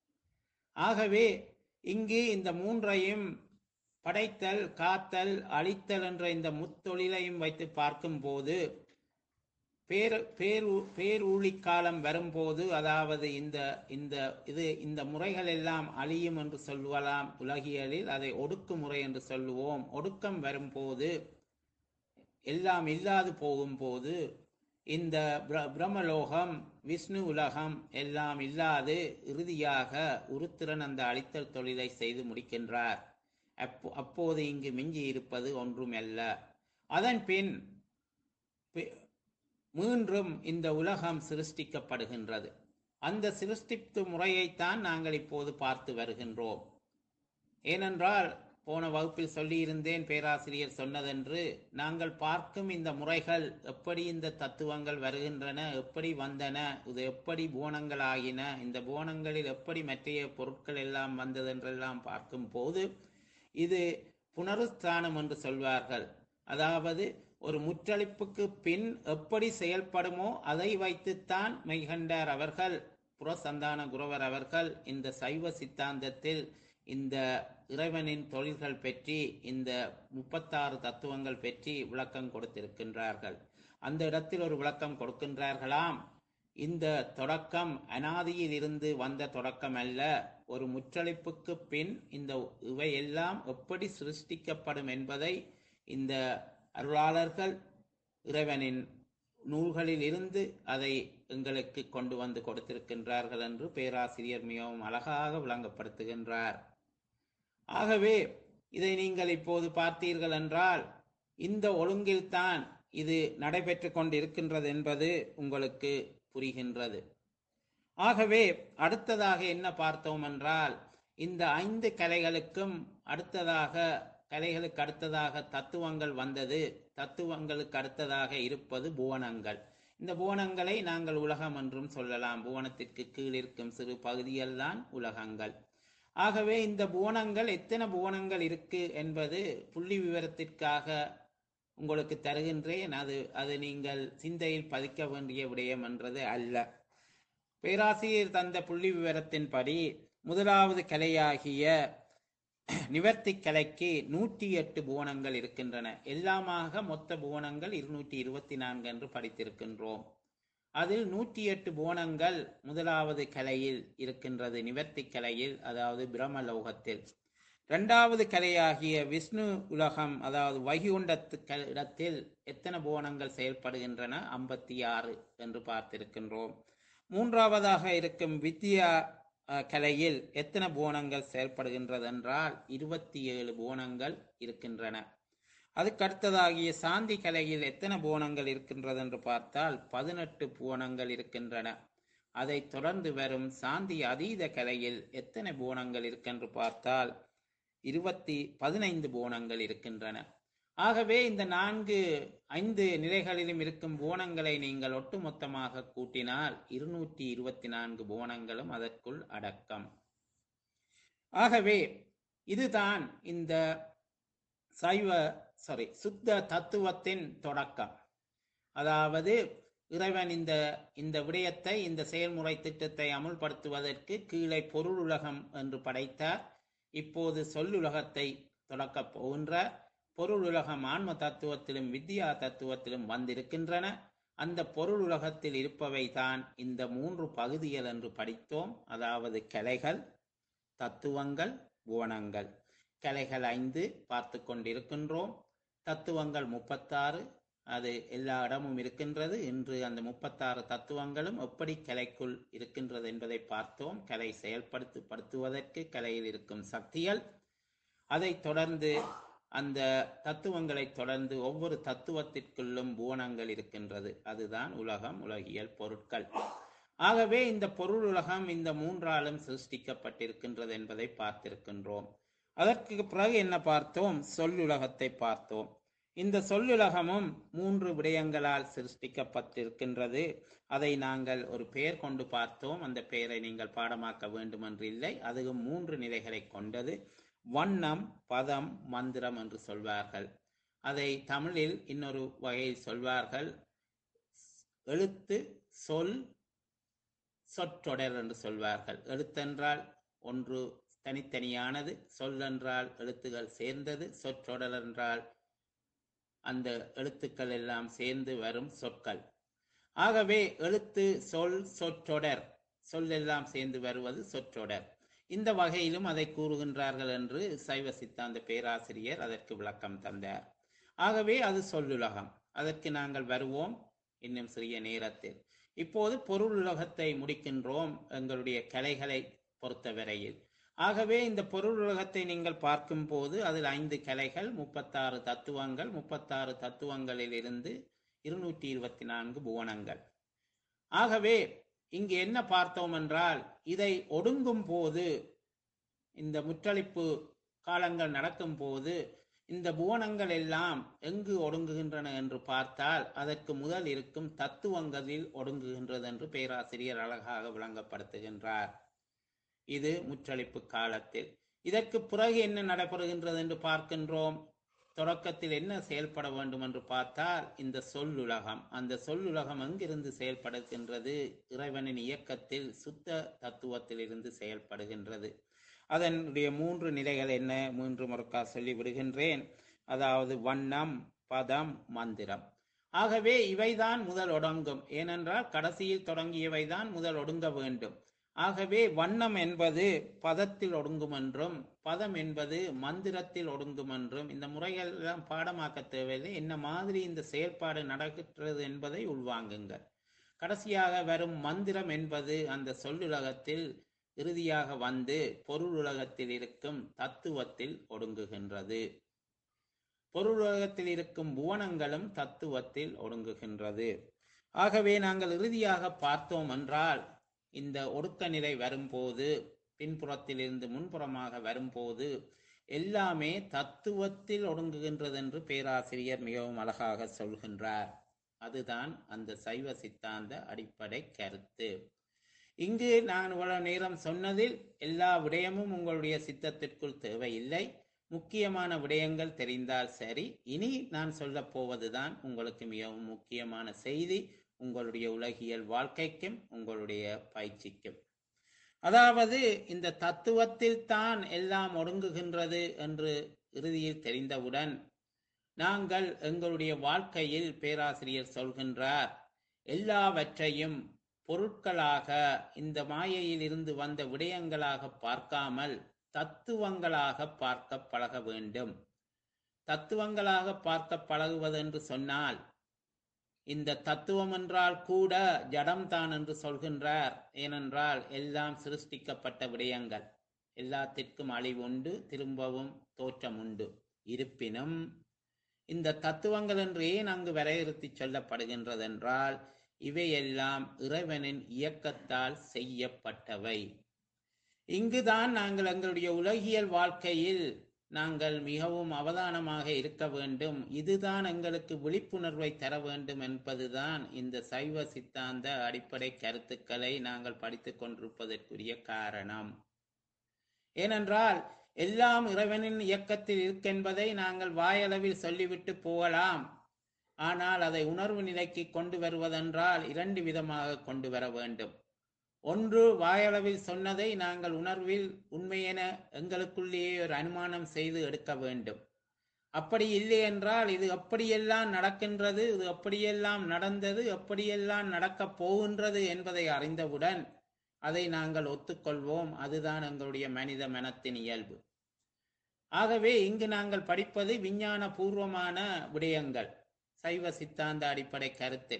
ஆகவே இங்கு இந்த மூன்றையும் படைத்தல் காத்தல் அழித்தல் என்ற இந்த முத்தொழிலையும் வைத்து பார்க்கும்போது பேர் பேரு பேரூழி காலம் வரும்போது அதாவது இந்த இந்த இது இந்த முறைகள் எல்லாம் அழியும் என்று சொல்லுவலாம் உலகியலில் அதை ஒடுக்குமுறை என்று சொல்லுவோம் ஒடுக்கம் வரும்போது எல்லாம் இல்லாது போகும்போது இந்த பிர- பிரம்மலோகம் விஷ்ணு உலகம் எல்லாம் இல்லாது இறுதியாக உருத்திரன் அந்த அழித்தல் தொழிலை செய்து முடிக்கின்றார் அப்போ அப்போது இங்கு மிஞ்சி இருப்பது ஒன்றுமல்ல அதன் பின் பி- மீண்டும் இந்த உலகம் சிருஷ்டிக்கப்படுகின்றது அந்த சிருஷ்டிப்பு முறையைத்தான் நாங்கள் இப்போது பார்த்து வருகின்றோம் ஏனென்றால் போன வகுப்பில் சொல்லியிருந்தேன் பேராசிரியர் சொன்னதென்று நாங்கள் பார்க்கும் இந்த முறைகள் எப்படி இந்த தத்துவங்கள் வருகின்றன எப்படி வந்தன இது எப்படி போனங்கள் ஆகின இந்த போனங்களில் எப்படி மற்றைய பொருட்கள் எல்லாம் வந்ததென்றெல்லாம் பார்க்கும் போது இது புனருஸ்தானம் என்று சொல்வார்கள் அதாவது ஒரு முற்றளிப்புக்கு பின் எப்படி செயல்படுமோ அதை வைத்துத்தான் மெய்கண்டார் அவர்கள் புறசந்தான குருவர் அவர்கள் இந்த சைவ சித்தாந்தத்தில் இந்த இறைவனின் தொழில்கள் பற்றி இந்த முப்பத்தாறு தத்துவங்கள் பற்றி விளக்கம் கொடுத்திருக்கின்றார்கள் அந்த இடத்தில் ஒரு விளக்கம் கொடுக்கின்றார்களாம் இந்த தொடக்கம் அனாதியில் இருந்து வந்த தொடக்கம் அல்ல ஒரு முற்றளிப்புக்கு பின் இந்த இவையெல்லாம் எப்படி சிருஷ்டிக்கப்படும் என்பதை இந்த அருளாளர்கள் இறைவனின் நூல்களில் இருந்து அதை எங்களுக்கு கொண்டு வந்து கொடுத்திருக்கின்றார்கள் என்று பேராசிரியர் மிகவும் அழகாக விளங்கப்படுத்துகின்றார் ஆகவே இதை நீங்கள் இப்போது பார்த்தீர்கள் என்றால் இந்த ஒழுங்கில்தான் இது நடைபெற்று கொண்டிருக்கின்றது என்பது உங்களுக்கு புரிகின்றது ஆகவே அடுத்ததாக என்ன பார்த்தோம் என்றால் இந்த ஐந்து கலைகளுக்கும் அடுத்ததாக கலைகளுக்கு அடுத்ததாக தத்துவங்கள் வந்தது தத்துவங்களுக்கு அடுத்ததாக இருப்பது புவனங்கள் இந்த புவனங்களை நாங்கள் உலகம் என்றும் சொல்லலாம் புவனத்திற்கு கீழ் இருக்கும் சிறு பகுதியெல்லாம் உலகங்கள் ஆகவே இந்த புவனங்கள் எத்தனை புவனங்கள் இருக்கு என்பது புள்ளி விவரத்திற்காக உங்களுக்கு தருகின்றேன் அது அது நீங்கள் சிந்தையில் பதிக்க வேண்டிய விடயம் என்றது அல்ல பேராசிரியர் தந்த புள்ளி விவரத்தின்படி முதலாவது கலையாகிய நிவர்த்தி கலைக்கு நூற்றி எட்டு புவனங்கள் இருக்கின்றன எல்லாமாக மொத்த புவனங்கள் இருநூற்றி இருபத்தி நான்கு என்று படித்திருக்கின்றோம் அதில் நூற்றி எட்டு புவனங்கள் முதலாவது கலையில் இருக்கின்றது நிவர்த்தி கலையில் அதாவது பிரம்மலோகத்தில் இரண்டாவது கலையாகிய விஷ்ணு உலகம் அதாவது வைகுண்டத்து க- இடத்தில் எத்தனை புவனங்கள் செயல்படுகின்றன ஐம்பத்தி ஆறு என்று பார்த்திருக்கின்றோம் மூன்றாவதாக இருக்கும் வித்யா அஹ், கலையில் எத்தனை புவனங்கள் செயல்படுகின்றது என்றால் இருபத்தி ஏழு புவனங்கள் இருக்கின்றன அதுக்கு அடுத்ததாகிய சாந்தி கலையில் எத்தனை புவனங்கள் இருக்கின்றது என்று பார்த்தால் பதினெட்டு புவனங்கள் இருக்கின்றன அதைத் தொடர்ந்து வரும் சாந்தி அதீத கலையில் எத்தனை புவனங்கள் இருக்கென்று பார்த்தால் இருபத்தி பதினைந்து புவனங்கள் இருக்கின்றன ஆகவே இந்த நான்கு ஐந்து நிலைகளிலும் இருக்கும் புவனங்களை நீங்கள் ஒட்டுமொத்தமாக கூட்டினால் இருநூற்றி இருபத்தி நான்கு புவனங்களும் அதற்குள் அடக்கம் ஆகவே இதுதான் இந்த சைவ சாரி சுத்த தத்துவத்தின் தொடக்கம் அதாவது இறைவன் இந்த இந்த விடயத்தை இந்த செயல்முறை திட்டத்தை அமுல்படுத்துவதற்கு கீழே பொருளுலகம் என்று படைத்தார் இப்போது சொல்லுலகத்தை தொடக்கப் போகின்றார் பொருளுலகம் ஆன்ம தத்துவத்திலும் வித்யா தத்துவத்திலும் வந்திருக்கின்றன அந்த பொருளுலகத்தில் இருப்பவை தான் இந்த மூன்று பகுதிகள் என்று படித்தோம் அதாவது கலைகள் தத்துவங்கள் புவனங்கள் கலைகள் ஐந்து பார்த்து கொண்டிருக்கின்றோம் தத்துவங்கள் முப்பத்தாறு அது எல்லா இடமும் இருக்கின்றது இன்று அந்த முப்பத்தாறு தத்துவங்களும் எப்படி கலைக்குள் இருக்கின்றது என்பதை பார்த்தோம் கலை செயல்படுத்தப்படுத்துவதற்கு கலையில் இருக்கும் சக்திகள் அதைத் தொடர்ந்து அந்த தத்துவங்களை தொடர்ந்து ஒவ்வொரு தத்துவத்திற்குள்ளும் புவனங்கள் இருக்கின்றது அதுதான் உலகம் உலகியல் பொருட்கள் ஆகவே இந்த பொருள் உலகம் இந்த மூன்றாலும் சிருஷ்டிக்கப்பட்டிருக்கின்றது என்பதை பார்த்திருக்கின்றோம் அதற்கு பிறகு என்ன பார்த்தோம் சொல்லுலகத்தை பார்த்தோம் இந்த சொல்லுலகமும் மூன்று விடயங்களால் சிருஷ்டிக்கப்பட்டிருக்கின்றது அதை நாங்கள் ஒரு பெயர் கொண்டு பார்த்தோம் அந்த பெயரை நீங்கள் பாடமாக்க வேண்டும் என்று இல்லை அதுவும் மூன்று நிலைகளை கொண்டது வண்ணம் பதம் மந்திரம் என்று சொல்வார்கள் அதை தமிழில் இன்னொரு வகையில் சொல்வார்கள் எழுத்து சொல் சொற்றொடர் என்று சொல்வார்கள் எழுத்தென்றால் ஒன்று தனித்தனியானது சொல் என்றால் எழுத்துகள் சேர்ந்தது சொற்றொடர் என்றால் அந்த எழுத்துக்கள் எல்லாம் சேர்ந்து வரும் சொற்கள் ஆகவே எழுத்து சொல் சொற்றொடர் சொல் எல்லாம் சேர்ந்து வருவது சொற்றொடர் இந்த வகையிலும் அதை கூறுகின்றார்கள் என்று சைவ சித்தாந்த பேராசிரியர் அதற்கு விளக்கம் தந்தார் ஆகவே அது சொல்லுலகம் அதற்கு நாங்கள் வருவோம் இன்னும் சிறிய நேரத்தில் இப்போது பொருள் உலகத்தை முடிக்கின்றோம் எங்களுடைய கலைகளை பொறுத்தவரையில் ஆகவே இந்த பொருள் உலகத்தை நீங்கள் பார்க்கும் போது அதில் ஐந்து கலைகள் முப்பத்தாறு தத்துவங்கள் முப்பத்தாறு தத்துவங்களில் இருந்து இருநூற்றி இருபத்தி நான்கு புவனங்கள் ஆகவே இங்கு என்ன பார்த்தோம் என்றால் இதை ஒடுங்கும் போது இந்த முற்றளிப்பு காலங்கள் நடக்கும் போது இந்த புவனங்கள் எல்லாம் எங்கு ஒடுங்குகின்றன என்று பார்த்தால் அதற்கு முதல் இருக்கும் தத்துவங்களில் ஒடுங்குகின்றது என்று பேராசிரியர் அழகாக விளங்கப்படுத்துகின்றார் இது முற்றளிப்பு காலத்தில் இதற்கு பிறகு என்ன நடைபெறுகின்றது என்று பார்க்கின்றோம் தொடக்கத்தில் என்ன செயல்பட வேண்டும் என்று பார்த்தால் இந்த சொல்லுலகம் அந்த சொல்லுலகம் எங்கிருந்து செயல்படுகின்றது இறைவனின் இயக்கத்தில் சுத்த தத்துவத்தில் இருந்து செயல்படுகின்றது அதனுடைய மூன்று நிலைகள் என்ன மூன்று முறுக்கா சொல்லி விடுகின்றேன் அதாவது வண்ணம் பதம் மந்திரம் ஆகவே இவைதான் முதல் ஒடுங்கும் ஏனென்றால் கடைசியில் தொடங்கியவைதான் முதல் ஒடுங்க வேண்டும் ஆகவே வண்ணம் என்பது பதத்தில் ஒடுங்கும் என்றும் பதம் என்பது மந்திரத்தில் ஒடுங்கும் என்றும் இந்த முறைகள் எல்லாம் பாடமாக்க தேவையில்லை என்ன மாதிரி இந்த செயல்பாடு நடக்கிறது என்பதை உள்வாங்குங்கள் கடைசியாக வரும் மந்திரம் என்பது அந்த சொல்லுலகத்தில் இறுதியாக வந்து பொருள் உலகத்தில் இருக்கும் தத்துவத்தில் ஒடுங்குகின்றது பொருளுலகத்தில் இருக்கும் புவனங்களும் தத்துவத்தில் ஒடுங்குகின்றது ஆகவே நாங்கள் இறுதியாக பார்த்தோம் என்றால் இந்த ஒடுக்க நிலை வரும்போது பின்புறத்திலிருந்து முன்புறமாக வரும்போது எல்லாமே தத்துவத்தில் ஒடுங்குகின்றது என்று பேராசிரியர் மிகவும் அழகாக சொல்கின்றார் அதுதான் அந்த சைவ சித்தாந்த அடிப்படை கருத்து இங்கு நான் இவ்வளவு நேரம் சொன்னதில் எல்லா விடயமும் உங்களுடைய சித்தத்திற்குள் தேவையில்லை முக்கியமான விடயங்கள் தெரிந்தால் சரி இனி நான் சொல்லப் போவதுதான் உங்களுக்கு மிகவும் முக்கியமான செய்தி உங்களுடைய உலகியல் வாழ்க்கைக்கும் உங்களுடைய பயிற்சிக்கும் அதாவது இந்த தத்துவத்தில் தான் எல்லாம் ஒடுங்குகின்றது என்று இறுதியில் தெரிந்தவுடன் நாங்கள் எங்களுடைய வாழ்க்கையில் பேராசிரியர் சொல்கின்றார் எல்லாவற்றையும் பொருட்களாக இந்த மாயையில் இருந்து வந்த விடயங்களாக பார்க்காமல் தத்துவங்களாக பார்க்க பழக வேண்டும் தத்துவங்களாக பார்க்க பழகுவதென்று சொன்னால் இந்த தத்துவம் என்றால் கூட ஜடம்தான் என்று சொல்கின்றார் ஏனென்றால் எல்லாம் சிருஷ்டிக்கப்பட்ட விடயங்கள் எல்லாத்திற்கும் அழிவுண்டு திரும்பவும் தோற்றம் உண்டு இருப்பினும் இந்த தத்துவங்கள் என்று ஏன் அங்கு வரையறுத்தி சொல்லப்படுகின்றதென்றால் இவையெல்லாம் இறைவனின் இயக்கத்தால் செய்யப்பட்டவை இங்குதான் நாங்கள் எங்களுடைய உலகியல் வாழ்க்கையில் நாங்கள் மிகவும் அவதானமாக இருக்க வேண்டும் இதுதான் எங்களுக்கு விழிப்புணர்வை தர வேண்டும் என்பதுதான் இந்த சைவ சித்தாந்த அடிப்படை கருத்துக்களை நாங்கள் படித்துக் கொண்டிருப்பதற்குரிய காரணம் ஏனென்றால் எல்லாம் இறைவனின் இயக்கத்தில் இருக்கென்பதை நாங்கள் வாயளவில் சொல்லிவிட்டு போகலாம் ஆனால் அதை உணர்வு நிலைக்கு கொண்டு வருவதென்றால் இரண்டு விதமாக கொண்டு வர வேண்டும் ஒன்று வாயளவில் சொன்னதை நாங்கள் உணர்வில் உண்மையென எங்களுக்குள்ளேயே ஒரு அனுமானம் செய்து எடுக்க வேண்டும் அப்படி இல்லை என்றால் இது அப்படியெல்லாம் நடக்கின்றது இது அப்படியெல்லாம் நடந்தது அப்படியெல்லாம் நடக்கப் போகின்றது என்பதை அறிந்தவுடன் அதை நாங்கள் ஒத்துக்கொள்வோம் அதுதான் எங்களுடைய மனித மனத்தின் இயல்பு ஆகவே இங்கு நாங்கள் படிப்பது விஞ்ஞான பூர்வமான விடயங்கள் சைவ சித்தாந்த அடிப்படை கருத்து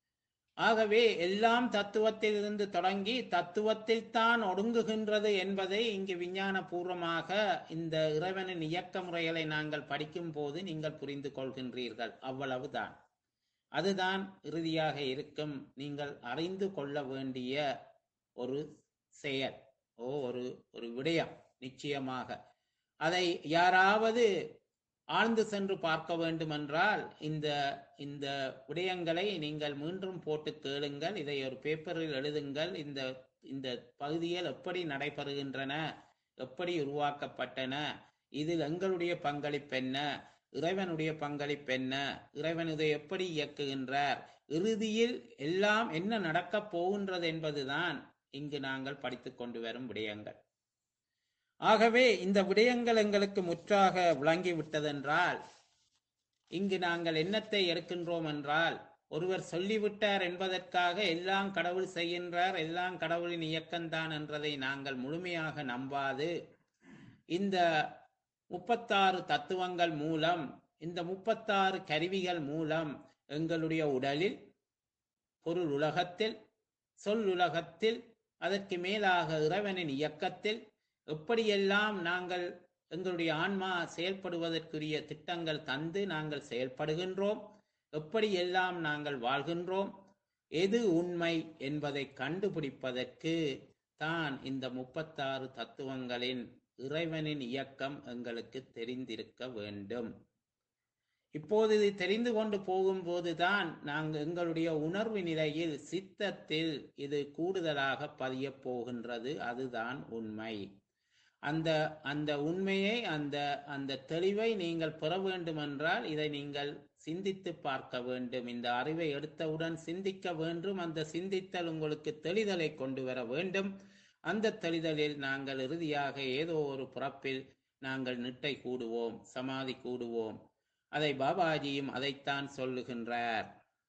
ஆகவே எல்லாம் தத்துவத்தில் இருந்து தொடங்கி தத்துவத்தில் தான் ஒடுங்குகின்றது என்பதை இங்கு விஞ்ஞான பூர்வமாக இந்த இறைவனின் இயக்க முறைகளை நாங்கள் படிக்கும் போது நீங்கள் புரிந்து கொள்கின்றீர்கள் அவ்வளவுதான் அதுதான் இறுதியாக இருக்கும் நீங்கள் அறிந்து கொள்ள வேண்டிய ஒரு செயல் ஓ ஒரு ஒரு விடயம் நிச்சயமாக அதை யாராவது ஆழ்ந்து சென்று பார்க்க வேண்டுமென்றால் இந்த இந்த விடயங்களை நீங்கள் மீண்டும் போட்டு கேளுங்கள் இதை ஒரு பேப்பரில் எழுதுங்கள் இந்த இந்த பகுதிகள் எப்படி நடைபெறுகின்றன எப்படி உருவாக்கப்பட்டன இதில் எங்களுடைய பங்களிப்பு என்ன இறைவனுடைய பங்களிப்பு என்ன இறைவன் இதை எப்படி இயக்குகின்றார் இறுதியில் எல்லாம் என்ன நடக்கப் போகின்றது என்பதுதான் இங்கு நாங்கள் படித்துக் கொண்டு வரும் விடயங்கள் ஆகவே இந்த விடயங்கள் எங்களுக்கு முற்றாக விளங்கிவிட்டதென்றால் இங்கு நாங்கள் என்னத்தை எடுக்கின்றோம் என்றால் ஒருவர் சொல்லிவிட்டார் என்பதற்காக எல்லாம் கடவுள் செய்கின்றார் எல்லாம் கடவுளின் இயக்கம்தான் என்றதை நாங்கள் முழுமையாக நம்பாது இந்த முப்பத்தாறு தத்துவங்கள் மூலம் இந்த முப்பத்தாறு கருவிகள் மூலம் எங்களுடைய உடலில் பொருள் உலகத்தில் சொல்லுலகத்தில் அதற்கு மேலாக இறைவனின் இயக்கத்தில் எப்படியெல்லாம் நாங்கள் எங்களுடைய ஆன்மா செயல்படுவதற்குரிய திட்டங்கள் தந்து நாங்கள் செயல்படுகின்றோம் எப்படியெல்லாம் நாங்கள் வாழ்கின்றோம் எது உண்மை என்பதை கண்டுபிடிப்பதற்கு தான் இந்த முப்பத்தாறு தத்துவங்களின் இறைவனின் இயக்கம் எங்களுக்கு தெரிந்திருக்க வேண்டும் இப்போது இது தெரிந்து கொண்டு போகும்போதுதான் நாங்கள் எங்களுடைய உணர்வு நிலையில் சித்தத்தில் இது கூடுதலாக பதிய போகின்றது அதுதான் உண்மை அந்த அந்த உண்மையை அந்த அந்த தெளிவை நீங்கள் பெற வேண்டுமென்றால் இதை நீங்கள் சிந்தித்து பார்க்க வேண்டும் இந்த அறிவை எடுத்தவுடன் சிந்திக்க வேண்டும் அந்த சிந்தித்தல் உங்களுக்கு தெளிதலை கொண்டு வர வேண்டும் அந்த தெளிதலில் நாங்கள் இறுதியாக ஏதோ ஒரு பிறப்பில் நாங்கள் நிட்டை கூடுவோம் சமாதி கூடுவோம் அதை பாபாஜியும் அதைத்தான் சொல்லுகின்றார்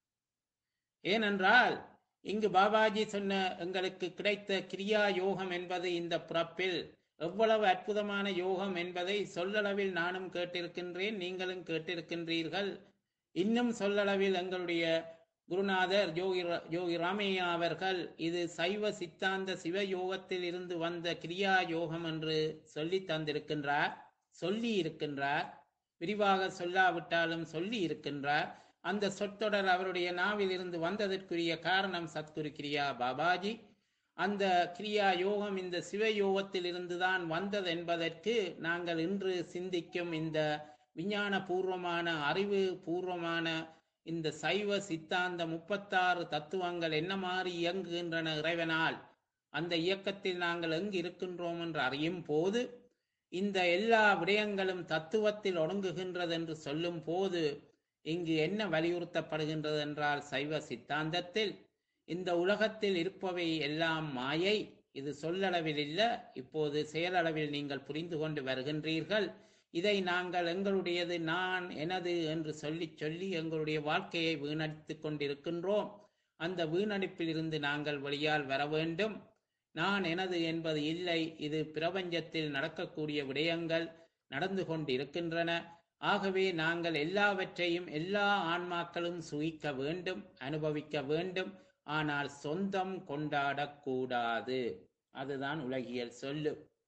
ஏனென்றால் இங்கு பாபாஜி சொன்ன எங்களுக்கு கிடைத்த கிரியா யோகம் என்பது இந்த பிறப்பில் எவ்வளவு அற்புதமான யோகம் என்பதை சொல்லளவில் நானும் கேட்டிருக்கின்றேன் நீங்களும் கேட்டிருக்கின்றீர்கள் இன்னும் சொல்லளவில் எங்களுடைய குருநாதர் யோகி யோகி ராமையா அவர்கள் இது சைவ சித்தாந்த சிவ யோகத்தில் இருந்து வந்த கிரியா யோகம் என்று சொல்லி தந்திருக்கின்றார் சொல்லி இருக்கின்றார் விரிவாக சொல்லாவிட்டாலும் சொல்லி இருக்கின்றார் அந்த சொற்றொடர் அவருடைய நாவில் இருந்து வந்ததற்குரிய காரணம் சத்குரு கிரியா பாபாஜி அந்த கிரியா யோகம் இந்த சிவயோகத்தில் இருந்துதான் வந்தது என்பதற்கு நாங்கள் இன்று சிந்திக்கும் இந்த விஞ்ஞான பூர்வமான அறிவு பூர்வமான இந்த சைவ சித்தாந்த முப்பத்தாறு தத்துவங்கள் என்ன மாதிரி இயங்குகின்றன இறைவனால் அந்த இயக்கத்தில் நாங்கள் எங்கு இருக்கின்றோம் என்று அறியும் போது இந்த எல்லா விடயங்களும் தத்துவத்தில் ஒடுங்குகின்றது என்று சொல்லும் போது இங்கு என்ன வலியுறுத்தப்படுகின்றது என்றால் சைவ சித்தாந்தத்தில் இந்த உலகத்தில் இருப்பவை எல்லாம் மாயை இது சொல்லளவில் இல்ல இப்போது செயலளவில் நீங்கள் புரிந்து கொண்டு வருகின்றீர்கள் இதை நாங்கள் எங்களுடையது நான் எனது என்று சொல்லி சொல்லி எங்களுடைய வாழ்க்கையை வீணடித்துக் கொண்டிருக்கின்றோம் அந்த வீணடிப்பில் இருந்து நாங்கள் வெளியால் வர வேண்டும் நான் எனது என்பது இல்லை இது பிரபஞ்சத்தில் நடக்கக்கூடிய விடயங்கள் நடந்து கொண்டிருக்கின்றன ஆகவே நாங்கள் எல்லாவற்றையும் எல்லா ஆன்மாக்களும் சுகிக்க வேண்டும் அனுபவிக்க வேண்டும் ஆனால் சொந்தம் கொண்டாடக்கூடாது அதுதான் உலகியல் சொல்லு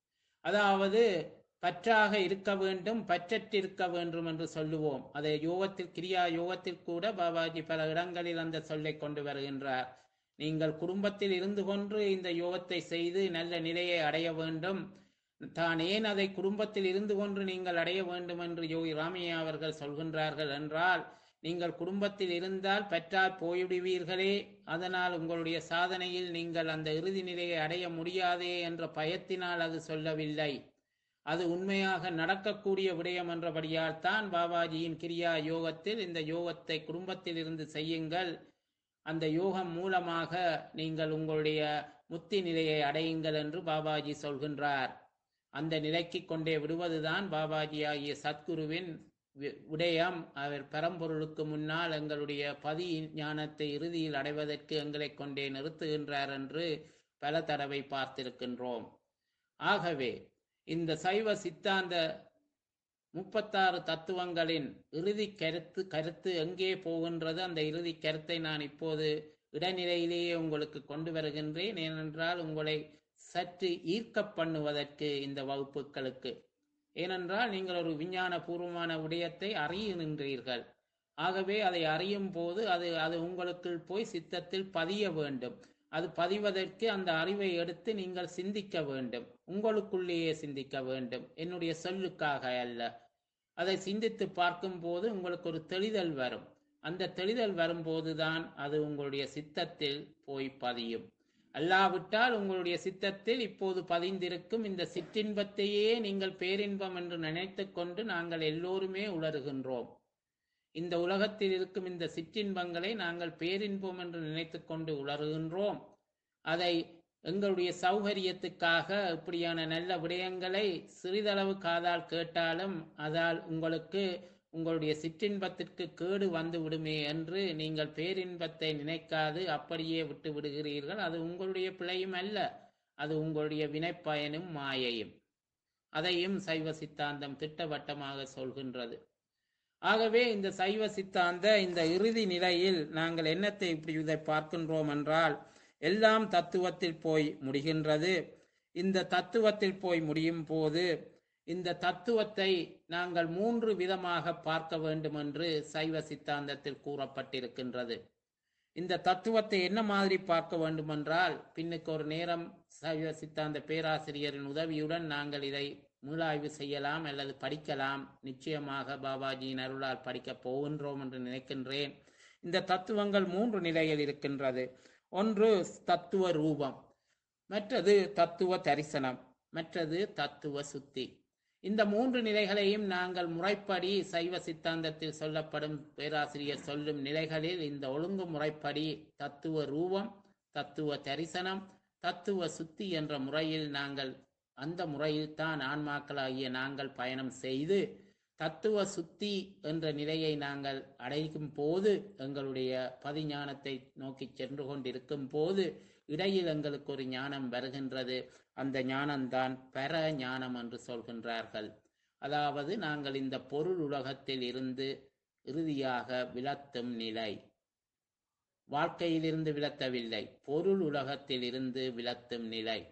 அதாவது பற்றாக இருக்க வேண்டும் பற்றற்றிருக்க வேண்டும் என்று சொல்லுவோம் அதை யோகத்தில் கிரியா யோகத்தில் கூட பாபாஜி பல இடங்களில் அந்த சொல்லை கொண்டு வருகின்றார் நீங்கள் குடும்பத்தில் இருந்து கொண்டு இந்த யோகத்தை செய்து நல்ல நிலையை அடைய வேண்டும் தான் ஏன் அதை குடும்பத்தில் இருந்து கொண்டு நீங்கள் அடைய வேண்டும் என்று யோகி ராமையா அவர்கள் சொல்கின்றார்கள் என்றால் நீங்கள் குடும்பத்தில் இருந்தால் பெற்றால் போய்விடுவீர்களே அதனால் உங்களுடைய சாதனையில் நீங்கள் அந்த இறுதி நிலையை அடைய முடியாதே என்ற பயத்தினால் அது சொல்லவில்லை அது உண்மையாக நடக்கக்கூடிய விடயம் என்றபடியால் தான் பாபாஜியின் கிரியா யோகத்தில் இந்த யோகத்தை குடும்பத்தில் இருந்து செய்யுங்கள் அந்த யோகம் மூலமாக நீங்கள் உங்களுடைய முத்தி நிலையை அடையுங்கள் என்று பாபாஜி சொல்கின்றார் அந்த நிலைக்கு கொண்டே விடுவதுதான் பாபாஜி ஆகிய சத்குருவின் விடயம் அவர் பரம்பொருளுக்கு முன்னால் எங்களுடைய பதி ஞானத்தை இறுதியில் அடைவதற்கு எங்களை கொண்டே நிறுத்துகின்றார் என்று பல தடவை பார்த்திருக்கின்றோம் ஆகவே இந்த சைவ சித்தாந்த முப்பத்தாறு தத்துவங்களின் இறுதி கருத்து கருத்து எங்கே போகின்றது அந்த இறுதி கருத்தை நான் இப்போது இடைநிலையிலேயே உங்களுக்கு கொண்டு வருகின்றேன் ஏனென்றால் உங்களை சற்று ஈர்க்க பண்ணுவதற்கு இந்த வகுப்புகளுக்கு ஏனென்றால் நீங்கள் ஒரு விஞ்ஞான பூர்வமான விடயத்தை அறியுகின்றீர்கள் ஆகவே அதை அறியும் போது அது அது உங்களுக்குள் போய் சித்தத்தில் பதிய வேண்டும் அது பதிவதற்கு அந்த அறிவை எடுத்து நீங்கள் சிந்திக்க வேண்டும் உங்களுக்குள்ளேயே சிந்திக்க வேண்டும் என்னுடைய சொல்லுக்காக அல்ல அதை சிந்தித்து பார்க்கும் போது உங்களுக்கு ஒரு தெளிதல் வரும் அந்த தெளிதல் வரும்போதுதான் அது உங்களுடைய சித்தத்தில் போய் பதியும் அல்லாவிட்டால் உங்களுடைய சித்தத்தில் இப்போது பதிந்திருக்கும் இந்த சிற்றின்பத்தையே நீங்கள் பேரின்பம் என்று நினைத்து கொண்டு நாங்கள் எல்லோருமே உளறுகின்றோம் இந்த உலகத்தில் இருக்கும் இந்த சிற்றின்பங்களை நாங்கள் பேரின்பம் என்று நினைத்து கொண்டு உளறுகின்றோம் அதை எங்களுடைய சௌகரியத்துக்காக இப்படியான நல்ல விடயங்களை சிறிதளவு காதால் கேட்டாலும் அதால் உங்களுக்கு உங்களுடைய சிற்றின்பத்திற்கு கேடு வந்து விடுமே என்று நீங்கள் பேரின்பத்தை நினைக்காது அப்படியே விட்டு விடுகிறீர்கள் அது உங்களுடைய பிழையும் அல்ல அது உங்களுடைய வினைப்பயனும் மாயையும் அதையும் சைவ சித்தாந்தம் திட்டவட்டமாக சொல்கின்றது ஆகவே இந்த சைவ சித்தாந்த இந்த இறுதி நிலையில் நாங்கள் என்னத்தை இப்படி இதை பார்க்கின்றோம் என்றால் எல்லாம் தத்துவத்தில் போய் முடிகின்றது இந்த தத்துவத்தில் போய் முடியும் போது இந்த தத்துவத்தை நாங்கள் மூன்று விதமாக பார்க்க வேண்டும் என்று சைவ சித்தாந்தத்தில் கூறப்பட்டிருக்கின்றது இந்த தத்துவத்தை என்ன மாதிரி பார்க்க வேண்டுமென்றால் பின்னுக்கு ஒரு நேரம் சைவ சித்தாந்த பேராசிரியரின் உதவியுடன் நாங்கள் இதை மீளாய்வு செய்யலாம் அல்லது படிக்கலாம் நிச்சயமாக பாபாஜியின் அருளால் படிக்கப் போகின்றோம் என்று நினைக்கின்றேன் இந்த தத்துவங்கள் மூன்று நிலையில் இருக்கின்றது ஒன்று தத்துவ ரூபம் மற்றது தத்துவ தரிசனம் மற்றது தத்துவ சுத்தி இந்த மூன்று நிலைகளையும் நாங்கள் முறைப்படி சைவ சித்தாந்தத்தில் சொல்லப்படும் பேராசிரியர் சொல்லும் நிலைகளில் இந்த ஒழுங்கு முறைப்படி தத்துவ ரூபம் தத்துவ தரிசனம் தத்துவ சுத்தி என்ற முறையில் நாங்கள் அந்த முறையில் தான் ஆன்மாக்களாகிய நாங்கள் பயணம் செய்து தத்துவ சுத்தி என்ற நிலையை நாங்கள் அடையும் போது எங்களுடைய பதிஞானத்தை நோக்கி சென்று கொண்டிருக்கும் போது இடையில் எங்களுக்கு ஒரு ஞானம் வருகின்றது அந்த ஞானம்தான் பெற ஞானம் என்று சொல்கின்றார்கள் அதாவது நாங்கள் இந்த பொருள் உலகத்தில் இருந்து இறுதியாக விலத்தும் நிலை வாழ்க்கையிலிருந்து விலத்தவில்லை பொருள் உலகத்தில் இருந்து விலத்தும் நிலை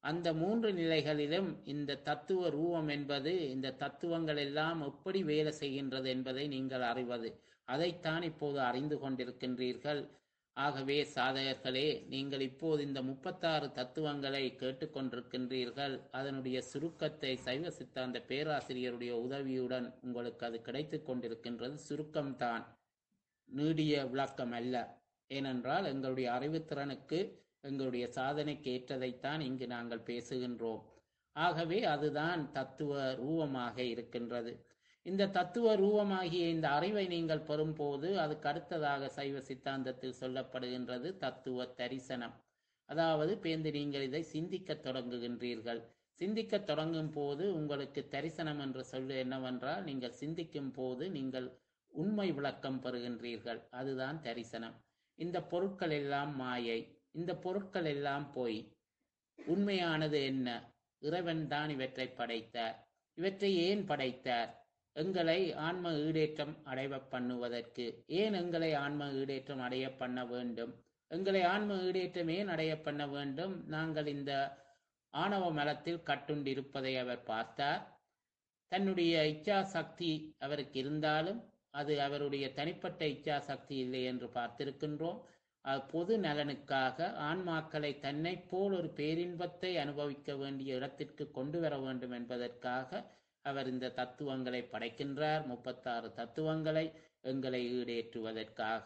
அந்த மூன்று நிலைகளிலும் இந்த தத்துவ ரூபம் என்பது இந்த தத்துவங்கள் எல்லாம் எப்படி வேலை செய்கின்றது என்பதை நீங்கள் அறிவது அதைத்தான் இப்போது அறிந்து கொண்டிருக்கின்றீர்கள் ஆகவே சாதகர்களே நீங்கள் இப்போது இந்த முப்பத்தாறு தத்துவங்களை கேட்டுக்கொண்டிருக்கின்றீர்கள் அதனுடைய சுருக்கத்தை சைவ சித்தாந்த பேராசிரியருடைய உதவியுடன் உங்களுக்கு அது கிடைத்துக் கொண்டிருக்கின்றது சுருக்கம்தான் நீடிய விளக்கம் அல்ல ஏனென்றால் எங்களுடைய அறிவுத்திறனுக்கு எங்களுடைய சாதனைக்கு ஏற்றதைத்தான் இங்கு நாங்கள் பேசுகின்றோம் ஆகவே அதுதான் தத்துவ ரூபமாக இருக்கின்றது இந்த தத்துவ ரூபமாகிய இந்த அறிவை நீங்கள் பெறும்போது அதுக்கு அடுத்ததாக சைவ சித்தாந்தத்தில் சொல்லப்படுகின்றது தத்துவ தரிசனம் அதாவது பேந்து நீங்கள் இதை சிந்திக்கத் தொடங்குகின்றீர்கள் சிந்திக்கத் தொடங்கும் போது உங்களுக்கு தரிசனம் என்ற சொல்லு என்னவென்றால் நீங்கள் சிந்திக்கும் போது நீங்கள் உண்மை விளக்கம் பெறுகின்றீர்கள் அதுதான் தரிசனம் இந்த பொருட்கள் எல்லாம் மாயை இந்த பொருட்கள் எல்லாம் பொய் உண்மையானது என்ன இறைவன் தான் இவற்றை படைத்தார் இவற்றை ஏன் படைத்தார் எங்களை ஆன்ம ஈடேற்றம் அடைய பண்ணுவதற்கு ஏன் எங்களை ஆன்ம ஈடேற்றம் அடைய பண்ண வேண்டும் எங்களை ஆன்ம ஈடேற்றம் ஏன் அடைய பண்ண வேண்டும் நாங்கள் இந்த ஆணவ மலத்தில் கட்டுண்டிருப்பதை அவர் பார்த்தார் தன்னுடைய இச்சா சக்தி அவருக்கு இருந்தாலும் அது அவருடைய தனிப்பட்ட இச்சா சக்தி இல்லை என்று பார்த்திருக்கின்றோம் அது பொது நலனுக்காக ஆன்மாக்களை தன்னை போல் ஒரு பேரின்பத்தை அனுபவிக்க வேண்டிய இடத்திற்கு கொண்டு வர வேண்டும் என்பதற்காக அவர் இந்த தத்துவங்களை படைக்கின்றார் முப்பத்தாறு தத்துவங்களை எங்களை ஈடேற்றுவதற்காக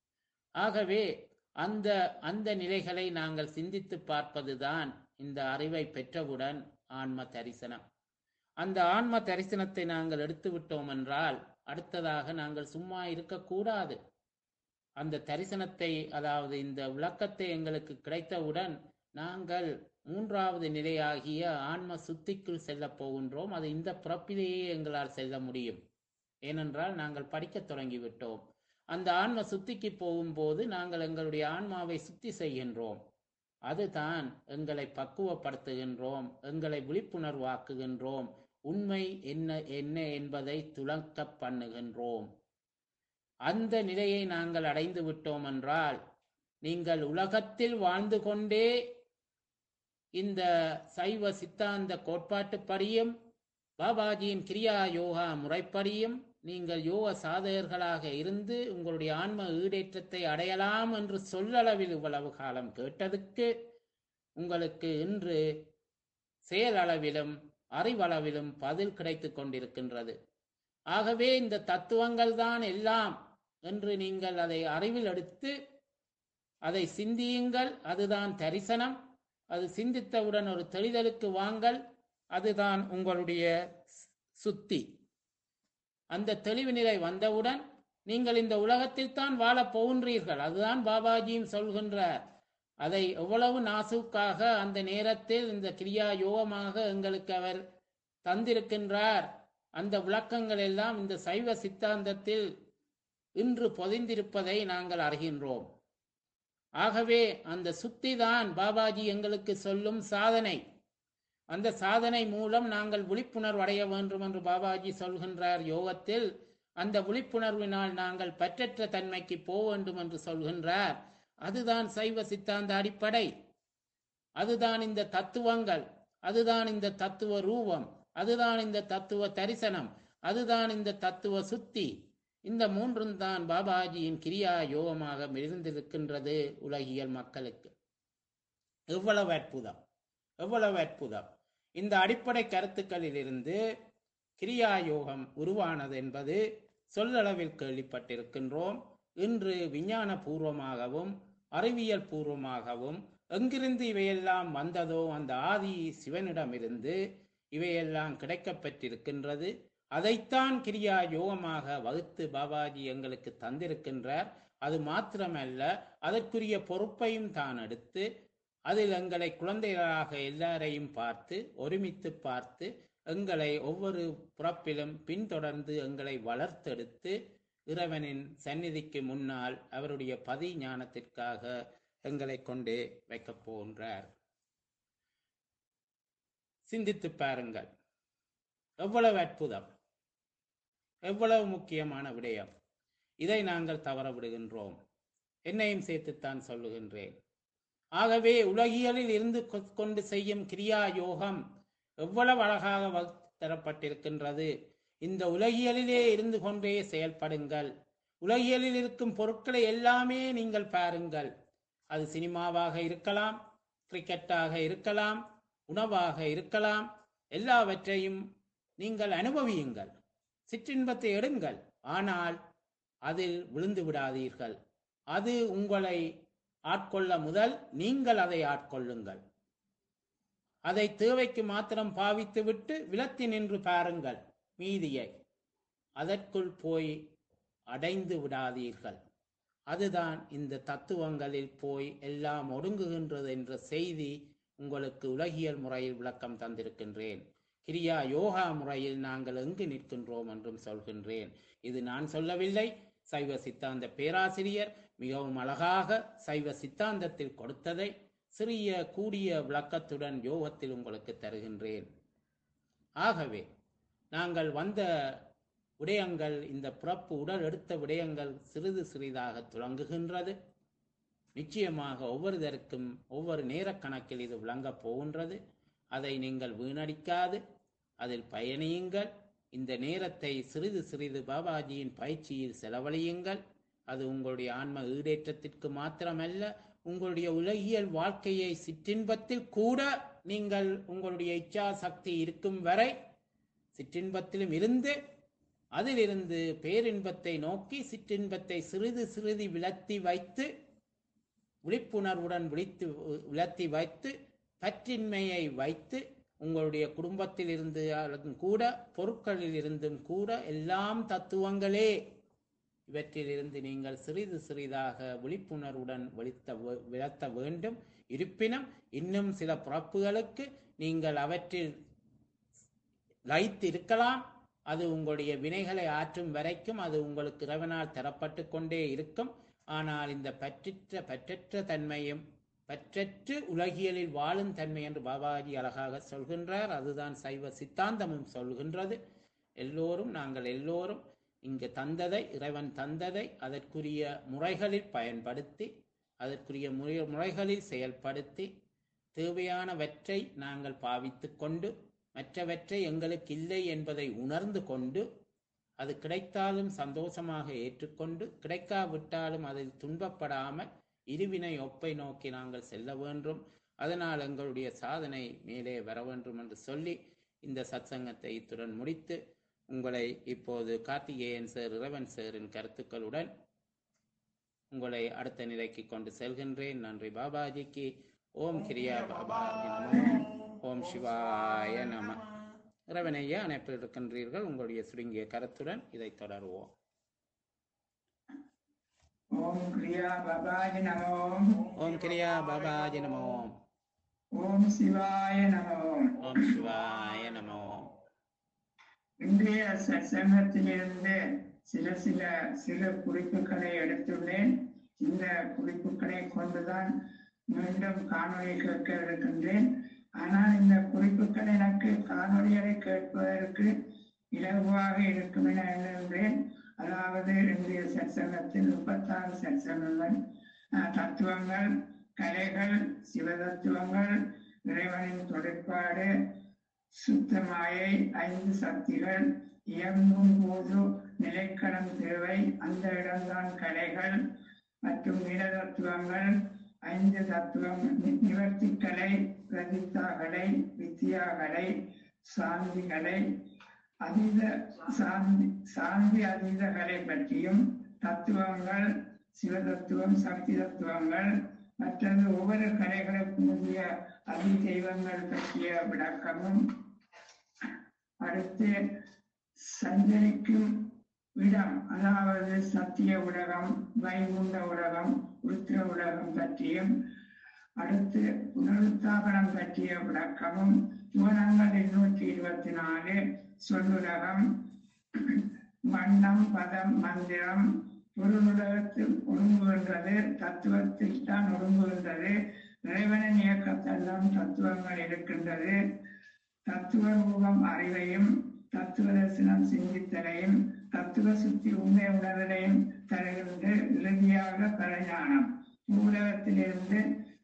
ஆகவே அந்த அந்த நிலைகளை நாங்கள் சிந்தித்து பார்ப்பதுதான் இந்த அறிவை பெற்றவுடன் ஆன்ம தரிசனம் அந்த ஆன்ம தரிசனத்தை நாங்கள் எடுத்து விட்டோம் என்றால் அடுத்ததாக நாங்கள் சும்மா இருக்கக்கூடாது அந்த தரிசனத்தை அதாவது இந்த விளக்கத்தை எங்களுக்கு கிடைத்தவுடன் நாங்கள் மூன்றாவது நிலையாகிய ஆன்ம சுத்திக்குள் செல்ல போகின்றோம் அது இந்த பிறப்பிலேயே எங்களால் செல்ல முடியும் ஏனென்றால் நாங்கள் படிக்கத் தொடங்கிவிட்டோம் அந்த ஆன்ம சுத்திக்கு போகும்போது நாங்கள் எங்களுடைய ஆன்மாவை சுத்தி செய்கின்றோம் அதுதான் எங்களை பக்குவப்படுத்துகின்றோம் எங்களை விழிப்புணர்வாக்குகின்றோம் உண்மை என்ன என்ன என்பதை துலக்க பண்ணுகின்றோம் அந்த நிலையை நாங்கள் அடைந்து விட்டோம் என்றால் நீங்கள் உலகத்தில் வாழ்ந்து கொண்டே இந்த சைவ சித்தாந்த கோட்பாட்டுப்படியும் பாபாஜியின் கிரியா யோகா முறைப்படியும் நீங்கள் யோக சாதகர்களாக இருந்து உங்களுடைய ஆன்ம ஈடேற்றத்தை அடையலாம் என்று சொல்லளவில் இவ்வளவு காலம் கேட்டதுக்கு உங்களுக்கு இன்று செயலளவிலும் அறிவளவிலும் பதில் கிடைத்துக் கொண்டிருக்கின்றது ஆகவே இந்த தத்துவங்கள் தான் எல்லாம் என்று நீங்கள் அதை அறிவில் எடுத்து அதை சிந்தியுங்கள் அதுதான் தரிசனம் அது சிந்தித்தவுடன் ஒரு தெளிதலுக்கு வாங்கல் அதுதான் உங்களுடைய சுத்தி அந்த தெளிவு நிலை வந்தவுடன் நீங்கள் இந்த உலகத்தில் தான் வாழப் போகின்றீர்கள் அதுதான் பாபாஜியும் சொல்கின்றார் அதை எவ்வளவு நாசுக்காக அந்த நேரத்தில் இந்த கிரியா யோகமாக எங்களுக்கு அவர் தந்திருக்கின்றார் அந்த விளக்கங்கள் எல்லாம் இந்த சைவ சித்தாந்தத்தில் இன்று பொதிந்திருப்பதை நாங்கள் அறிகின்றோம் ஆகவே அந்த சுத்தி தான் பாபாஜி எங்களுக்கு சொல்லும் சாதனை அந்த சாதனை மூலம் நாங்கள் விழிப்புணர்வு அடைய வேண்டும் என்று பாபாஜி சொல்கின்றார் யோகத்தில் அந்த விழிப்புணர்வினால் நாங்கள் பற்றற்ற தன்மைக்கு போக வேண்டும் என்று சொல்கின்றார் அதுதான் சைவ சித்தாந்த அடிப்படை அதுதான் இந்த தத்துவங்கள் அதுதான் இந்த தத்துவ ரூபம் அதுதான் இந்த தத்துவ தரிசனம் அதுதான் இந்த தத்துவ சுத்தி இந்த மூன்றும் தான் பாபாஜியின் கிரியா யோகமாக இருந்திருக்கின்றது உலகியல் மக்களுக்கு எவ்வளவு அற்புதம் எவ்வளவு அற்புதம் இந்த அடிப்படை கருத்துக்களிலிருந்து கிரியா யோகம் உருவானது என்பது சொல்லளவில் கேள்விப்பட்டிருக்கின்றோம் இன்று விஞ்ஞான பூர்வமாகவும் அறிவியல் பூர்வமாகவும் எங்கிருந்து இவையெல்லாம் வந்ததோ அந்த ஆதி சிவனிடமிருந்து இவையெல்லாம் கிடைக்கப்பெற்றிருக்கின்றது அதைத்தான் கிரியா யோகமாக வகுத்து பாபாஜி எங்களுக்கு தந்திருக்கின்றார் அது மாத்திரமல்ல அதற்குரிய பொறுப்பையும் தான் எடுத்து அதில் எங்களை குழந்தைகளாக எல்லாரையும் பார்த்து ஒருமித்து பார்த்து எங்களை ஒவ்வொரு புறப்பிலும் பின்தொடர்ந்து எங்களை வளர்த்தெடுத்து இறைவனின் சந்நிதிக்கு முன்னால் அவருடைய பதி ஞானத்திற்காக எங்களை கொண்டே வைக்கப் போகின்றார் சிந்தித்து பாருங்கள் எவ்வளவு அற்புதம் எவ்வளவு முக்கியமான விடயம் இதை நாங்கள் தவற விடுகின்றோம் என்னையும் சேர்த்துத்தான் சொல்லுகின்றேன் ஆகவே உலகியலில் இருந்து கொ- கொண்டு செய்யும் கிரியா யோகம் எவ்வளவு அழகாக வகுத்து தரப்பட்டிருக்கின்றது இந்த உலகியலிலே இருந்து கொண்டே செயல்படுங்கள் உலகியலில் இருக்கும் பொருட்களை எல்லாமே நீங்கள் பாருங்கள் அது சினிமாவாக இருக்கலாம் கிரிக்கெட்டாக இருக்கலாம் உணவாக இருக்கலாம் எல்லாவற்றையும் நீங்கள் அனுபவியுங்கள் சிற்றின்பத்தை எடுங்கள் ஆனால் அதில் விழுந்து விடாதீர்கள் அது உங்களை ஆட்கொள்ள முதல் நீங்கள் அதை ஆட்கொள்ளுங்கள் அதை தேவைக்கு மாத்திரம் பாவித்துவிட்டு விலத்தி நின்று பாருங்கள் மீதியை அதற்குள் போய் அடைந்து விடாதீர்கள் அதுதான் இந்த தத்துவங்களில் போய் எல்லாம் ஒடுங்குகின்றது என்ற செய்தி உங்களுக்கு உலகியல் முறையில் விளக்கம் தந்திருக்கின்றேன் கிரியா யோகா முறையில் நாங்கள் எங்கு நிற்கின்றோம் என்றும் சொல்கின்றேன் இது நான் சொல்லவில்லை சைவ சித்தாந்த பேராசிரியர் மிகவும் அழகாக சைவ சித்தாந்தத்தில் கொடுத்ததை சிறிய கூடிய விளக்கத்துடன் யோகத்தில் உங்களுக்கு தருகின்றேன் ஆகவே நாங்கள் வந்த விடயங்கள் இந்த பிறப்பு உடல் எடுத்த விடயங்கள் சிறிது சிறிதாக துலங்குகின்றது நிச்சயமாக ஒவ்வொருதற்கும் ஒவ்வொரு நேரக்கணக்கில் இது விளங்கப் போகின்றது அதை நீங்கள் வீணடிக்காது அதில் பயணியுங்கள் இந்த நேரத்தை சிறிது சிறிது பாபாஜியின் பயிற்சியில் செலவழியுங்கள் அது உங்களுடைய ஆன்ம ஈடேற்றத்திற்கு மாத்திரமல்ல உங்களுடைய உலகியல் வாழ்க்கையை சிற்றின்பத்தில் கூட நீங்கள் உங்களுடைய இச்சா சக்தி இருக்கும் வரை சிற்றின்பத்திலும் இருந்து அதிலிருந்து பேரின்பத்தை நோக்கி சிற்றின்பத்தை சிறிது சிறிது விலத்தி வைத்து விழிப்புணர்வுடன் விழித்து விலத்தி வைத்து பற்றின்மையை வைத்து உங்களுடைய குடும்பத்தில் இருந்து கூட பொருட்களில் இருந்தும் கூட எல்லாம் தத்துவங்களே இவற்றிலிருந்து நீங்கள் சிறிது சிறிதாக விழிப்புணர்வுடன் விழித்த வே- விளத்த வேண்டும் இருப்பினும் இன்னும் சில பிறப்புகளுக்கு நீங்கள் அவற்றில் லயித்து இருக்கலாம் அது உங்களுடைய வினைகளை ஆற்றும் வரைக்கும் அது உங்களுக்கு இறைவனால் தரப்பட்டு கொண்டே இருக்கும் ஆனால் இந்த பற்றற்ற பற்றற்ற தன்மையும் பற்றற்று உலகியலில் வாழும் தன்மை என்று பாபாஜி அழகாக சொல்கின்றார் அதுதான் சைவ சித்தாந்தமும் சொல்கின்றது எல்லோரும் நாங்கள் எல்லோரும் இங்கு தந்ததை இறைவன் தந்ததை அதற்குரிய முறைகளில் பயன்படுத்தி அதற்குரிய முறை முறைகளில் செயல்படுத்தி தேவையானவற்றை நாங்கள் பாவித்துக் கொண்டு மற்றவற்றை எங்களுக்கு இல்லை என்பதை உணர்ந்து கொண்டு அது கிடைத்தாலும் சந்தோஷமாக ஏற்றுக்கொண்டு கிடைக்காவிட்டாலும் அதில் துன்பப்படாமல் இருவினை ஒப்பை நோக்கி நாங்கள் செல்ல வேண்டும் அதனால் எங்களுடைய சாதனை மேலே வர வேண்டும் என்று சொல்லி இந்த சத்சங்கத்தை இத்துடன் முடித்து உங்களை இப்போது கார்த்திகேயன் சார் இறைவன் சாரின் கருத்துக்களுடன் உங்களை அடுத்த நிலைக்கு கொண்டு செல்கின்றேன் நன்றி பாபாஜிக்கு ஓம் கிரியா பாபாஜி நமோ ஓம் சிவாய நம இறைவனையா அணைப்பில் இருக்கின்றீர்கள் உங்களுடைய சுருங்கிய கருத்துடன் இதை தொடருவோம் ஓம் கிரியா பாபாய நமோ ஓம் கிரியா பாபாஜி நமோ ஓம் சிவாய நமோ ஓம் சிவாய நமோ இன்றைய சத்சங்கத்திலிருந்து சில சில சிறு குறிப்புகளை எடுத்துள்ளேன் இந்த குறிப்புகளை கொண்டுதான் மீண்டும் காணொளி கேட்க இருக்கின்றேன் ஆனால் இந்த குறிப்புகள் எனக்கு காணொளிகளை கேட்பதற்கு இலகுவாக இருக்கும் என எண்ணுகின்றேன் அதாவது இன்றைய சற்சங்கத்தில் முப்பத்தாறு சற்சங்கங்கள் அஹ், தத்துவங்கள் கலைகள் சிவதத்துவங்கள் இறைவனின் தொழிற்பாடு சுத்தமாயை ஐந்து சக்திகள் இயங்கும் போது நிலைக்கடம் தேவை அந்த இடம்தான் கலைகள் மற்றும் நில தத்துவங்கள் ஐந்து தத்துவம் நி- நிவர்த்திக்கலை பிரதித்தாகலை வித்தியாகலை சாந்திகளை அதீத சாந்தி சாந்தி அதீதகளை பற்றியும் தத்துவங்கள் சிவதத்துவம் சக்தி தத்துவங்கள் மற்றது ஒவ்வொரு கலைகளுக்கும் உரிய அதி தெய்வங்கள் பற்றிய விளக்கமும் அடுத்து சஞ்சரிக்கும் இடம் அதாவது சத்திய உலகம் வைகுண்ட உலகம் உருத்திர உலகம் பற்றியும் அடுத்து புனருத்தாபனம் பற்றிய விளக்கமும் புவனங்கள் எண்ணூற்றி இருபத்தி நாலு சொல்லுலகம் வண்ணம் பதம் மந்திரம் பொருளுலகத்தில் ஒடுங்குகின்றது தத்துவத்தில் தான் ஒடுங்குகின்றது இறைவனின் இயக்கத்தெல்லாம் தத்துவங்கள் இருக்கின்றது தத்துவ ரூபம் அறிவையும் தத்துவ தரிசனம் சிந்தித்தலையும் தத்துவ சுத்தி உண்மை உணர்தலையும் தருகின்ற இறுதியாக பரஞானம் பூலகத்திலிருந்து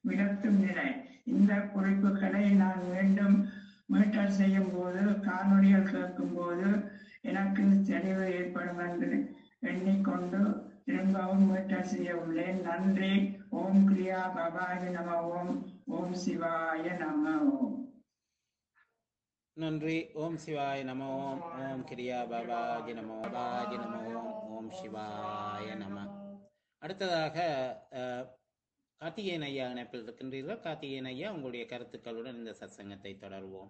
விடத்தும் நிலை இந்த குறிப்புகளை நான் மீண்டும் மீட்டர் செய்யும் போது காணொலிகள் கேட்கும் போது எனக்கு தெளிவு ஏற்படும் என்று எண்ணிக்கொண்டு திரும்பவும் மீட்டர் செய்ய உள்ளேன் நன்றி ஓம் கிரியா பபாய நம ஓம் ஓம் சிவாய நம ஓம் நன்றி ஓம் சிவாய நம ஓம் ஓம் கிரியா பாபாஜி நமோ பாபாஜி நம ஓம் ஓம் சிவாய நம அடுத்ததாக அஹ், கார்த்திகேயன் ஐயா இணைப்பில் இருக்கின்றீர்கள் கார்த்திகேயன் ஐயா உங்களுடைய கருத்துக்களுடன் இந்த சத்சங்கத்தை தொடர்வோம்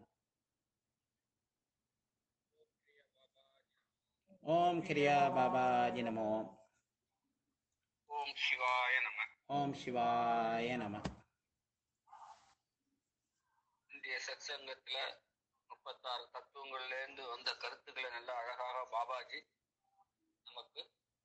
ஓம் கிரியா பாபாஜி நமோ ஓம் சிவாய நம ஓம் சிவாய நம இந்திய சத்சங்கத்துல முப்பத்தாறு தத்துவங்கள்ல இருந்து வந்த கருத்துக்களை நல்லா அழகாக பாபாஜி நமக்கு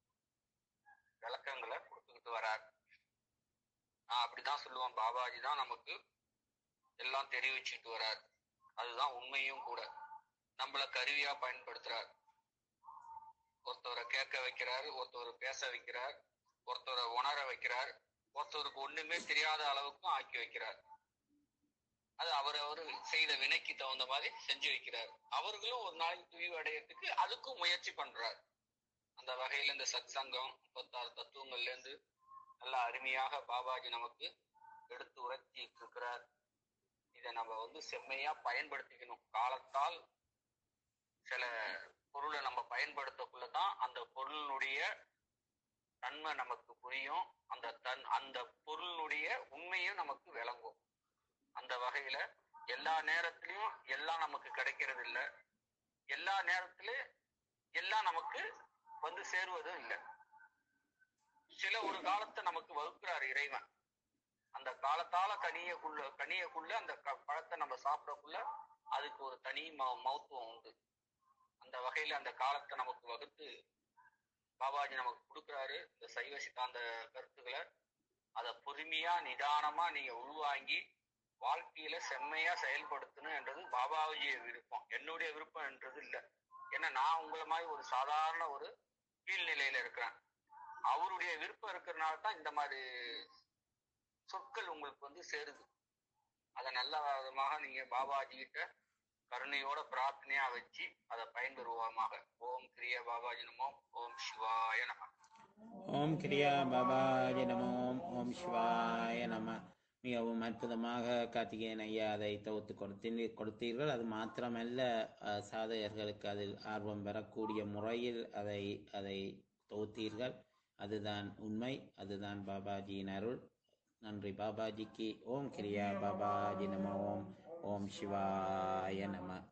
விளக்கங்களை கொடுத்துக்கிட்டு வரார் நான் அப்படிதான் சொல்லுவேன் பாபாஜி தான் நமக்கு எல்லாம் தெரிவிச்சுட்டு வரார் அதுதான் உண்மையும் கூட நம்மள கருவியா பயன்படுத்துறார் ஒருத்தவரை கேட்க வைக்கிறார் ஒருத்தவரை பேச வைக்கிறார் ஒருத்தரை உணர வைக்கிறார் ஒருத்தருக்கு ஒண்ணுமே தெரியாத அளவுக்கும் ஆக்கி வைக்கிறார் அது அவர் அவரு செய்த வினைக்கு தகுந்த மாதிரி செஞ்சு வைக்கிறார் அவர்களும் ஒரு நாளைக்கு துய்வு அடையறதுக்கு அதுக்கும் முயற்சி பண்றார் அந்த வகையில இந்த சத் சங்கம் முப்பத்தாறு தத்துவங்கள்ல இருந்து நல்ல அருமையாக பாபாஜி நமக்கு எடுத்து உரைச்சிட்டு இருக்கிறார் இதை நம்ம வந்து செம்மையா பயன்படுத்திக்கணும் காலத்தால் சில பொருளை நம்ம பயன்படுத்தக்குள்ளதான் அந்த பொருளினுடைய தன்மை நமக்கு புரியும் அந்த தன் அந்த பொருளினுடைய உண்மையும் நமக்கு விளங்கும் அந்த வகையில எல்லா நேரத்திலயும் எல்லாம் நமக்கு கிடைக்கிறது இல்ல எல்லா நேரத்திலும் எல்லாம் நமக்கு வந்து சேருவதும் இல்லை சில ஒரு காலத்தை நமக்கு வகுக்கிறார் இறைவன் அந்த காலத்தால கனியக்குள்ள கனியக்குள்ள அந்த க- பழத்தை நம்ம சாப்பிடக்குள்ள அதுக்கு ஒரு தனி ம- மகத்துவம் உண்டு அந்த வகையில அந்த காலத்தை நமக்கு வகுத்து பாபாஜி நமக்கு கொடுக்குறாரு இந்த சைவ சித்தாந்த கருத்துக்களை அதை பொறுமையா நிதானமா நீங்க உள்வாங்கி வாழ்க்கையில செம்மையா செயல்படுத்தணும் என்றது பாபாஜிய விருப்பம் என்னுடைய விருப்பம் என்றது இல்ல ஏன்னா நான் உங்களை மாதிரி ஒரு சாதாரண ஒரு கீழ்நிலையில இருக்கிறேன் அவருடைய விருப்பம் இருக்கிறனால தான் இந்த மாதிரி சொற்கள் உங்களுக்கு வந்து சேருது அதை நல்ல விதமாக நீங்க பாபாஜி கிட்ட கருணையோட பிரார்த்தனையா வச்சு அதை பயன்பெறுவோமாக ஓம் கிரிய பாபாஜி நமோ ஓம் சிவாய நம ஓம் கிரியா பாபாஜி நமோ ஓம் சிவாய நம மிகவும் அற்புதமாக கார்த்திகேயன் ஐயா அதை தொகுத்து கொடுத்தீ கொடுத்தீர்கள் அது மாத்திரமல்ல அஹ், சாதகர்களுக்கு அதில் ஆர்வம் பெறக்கூடிய முறையில் அதை அதை தொகுத்தீர்கள் அதுதான் உண்மை அதுதான் பாபாஜியின் அருள் நன்றி பாபாஜிக்கு ஓம் கிரியா பாபாஜி நம ஓம் ஓம் சிவாய நம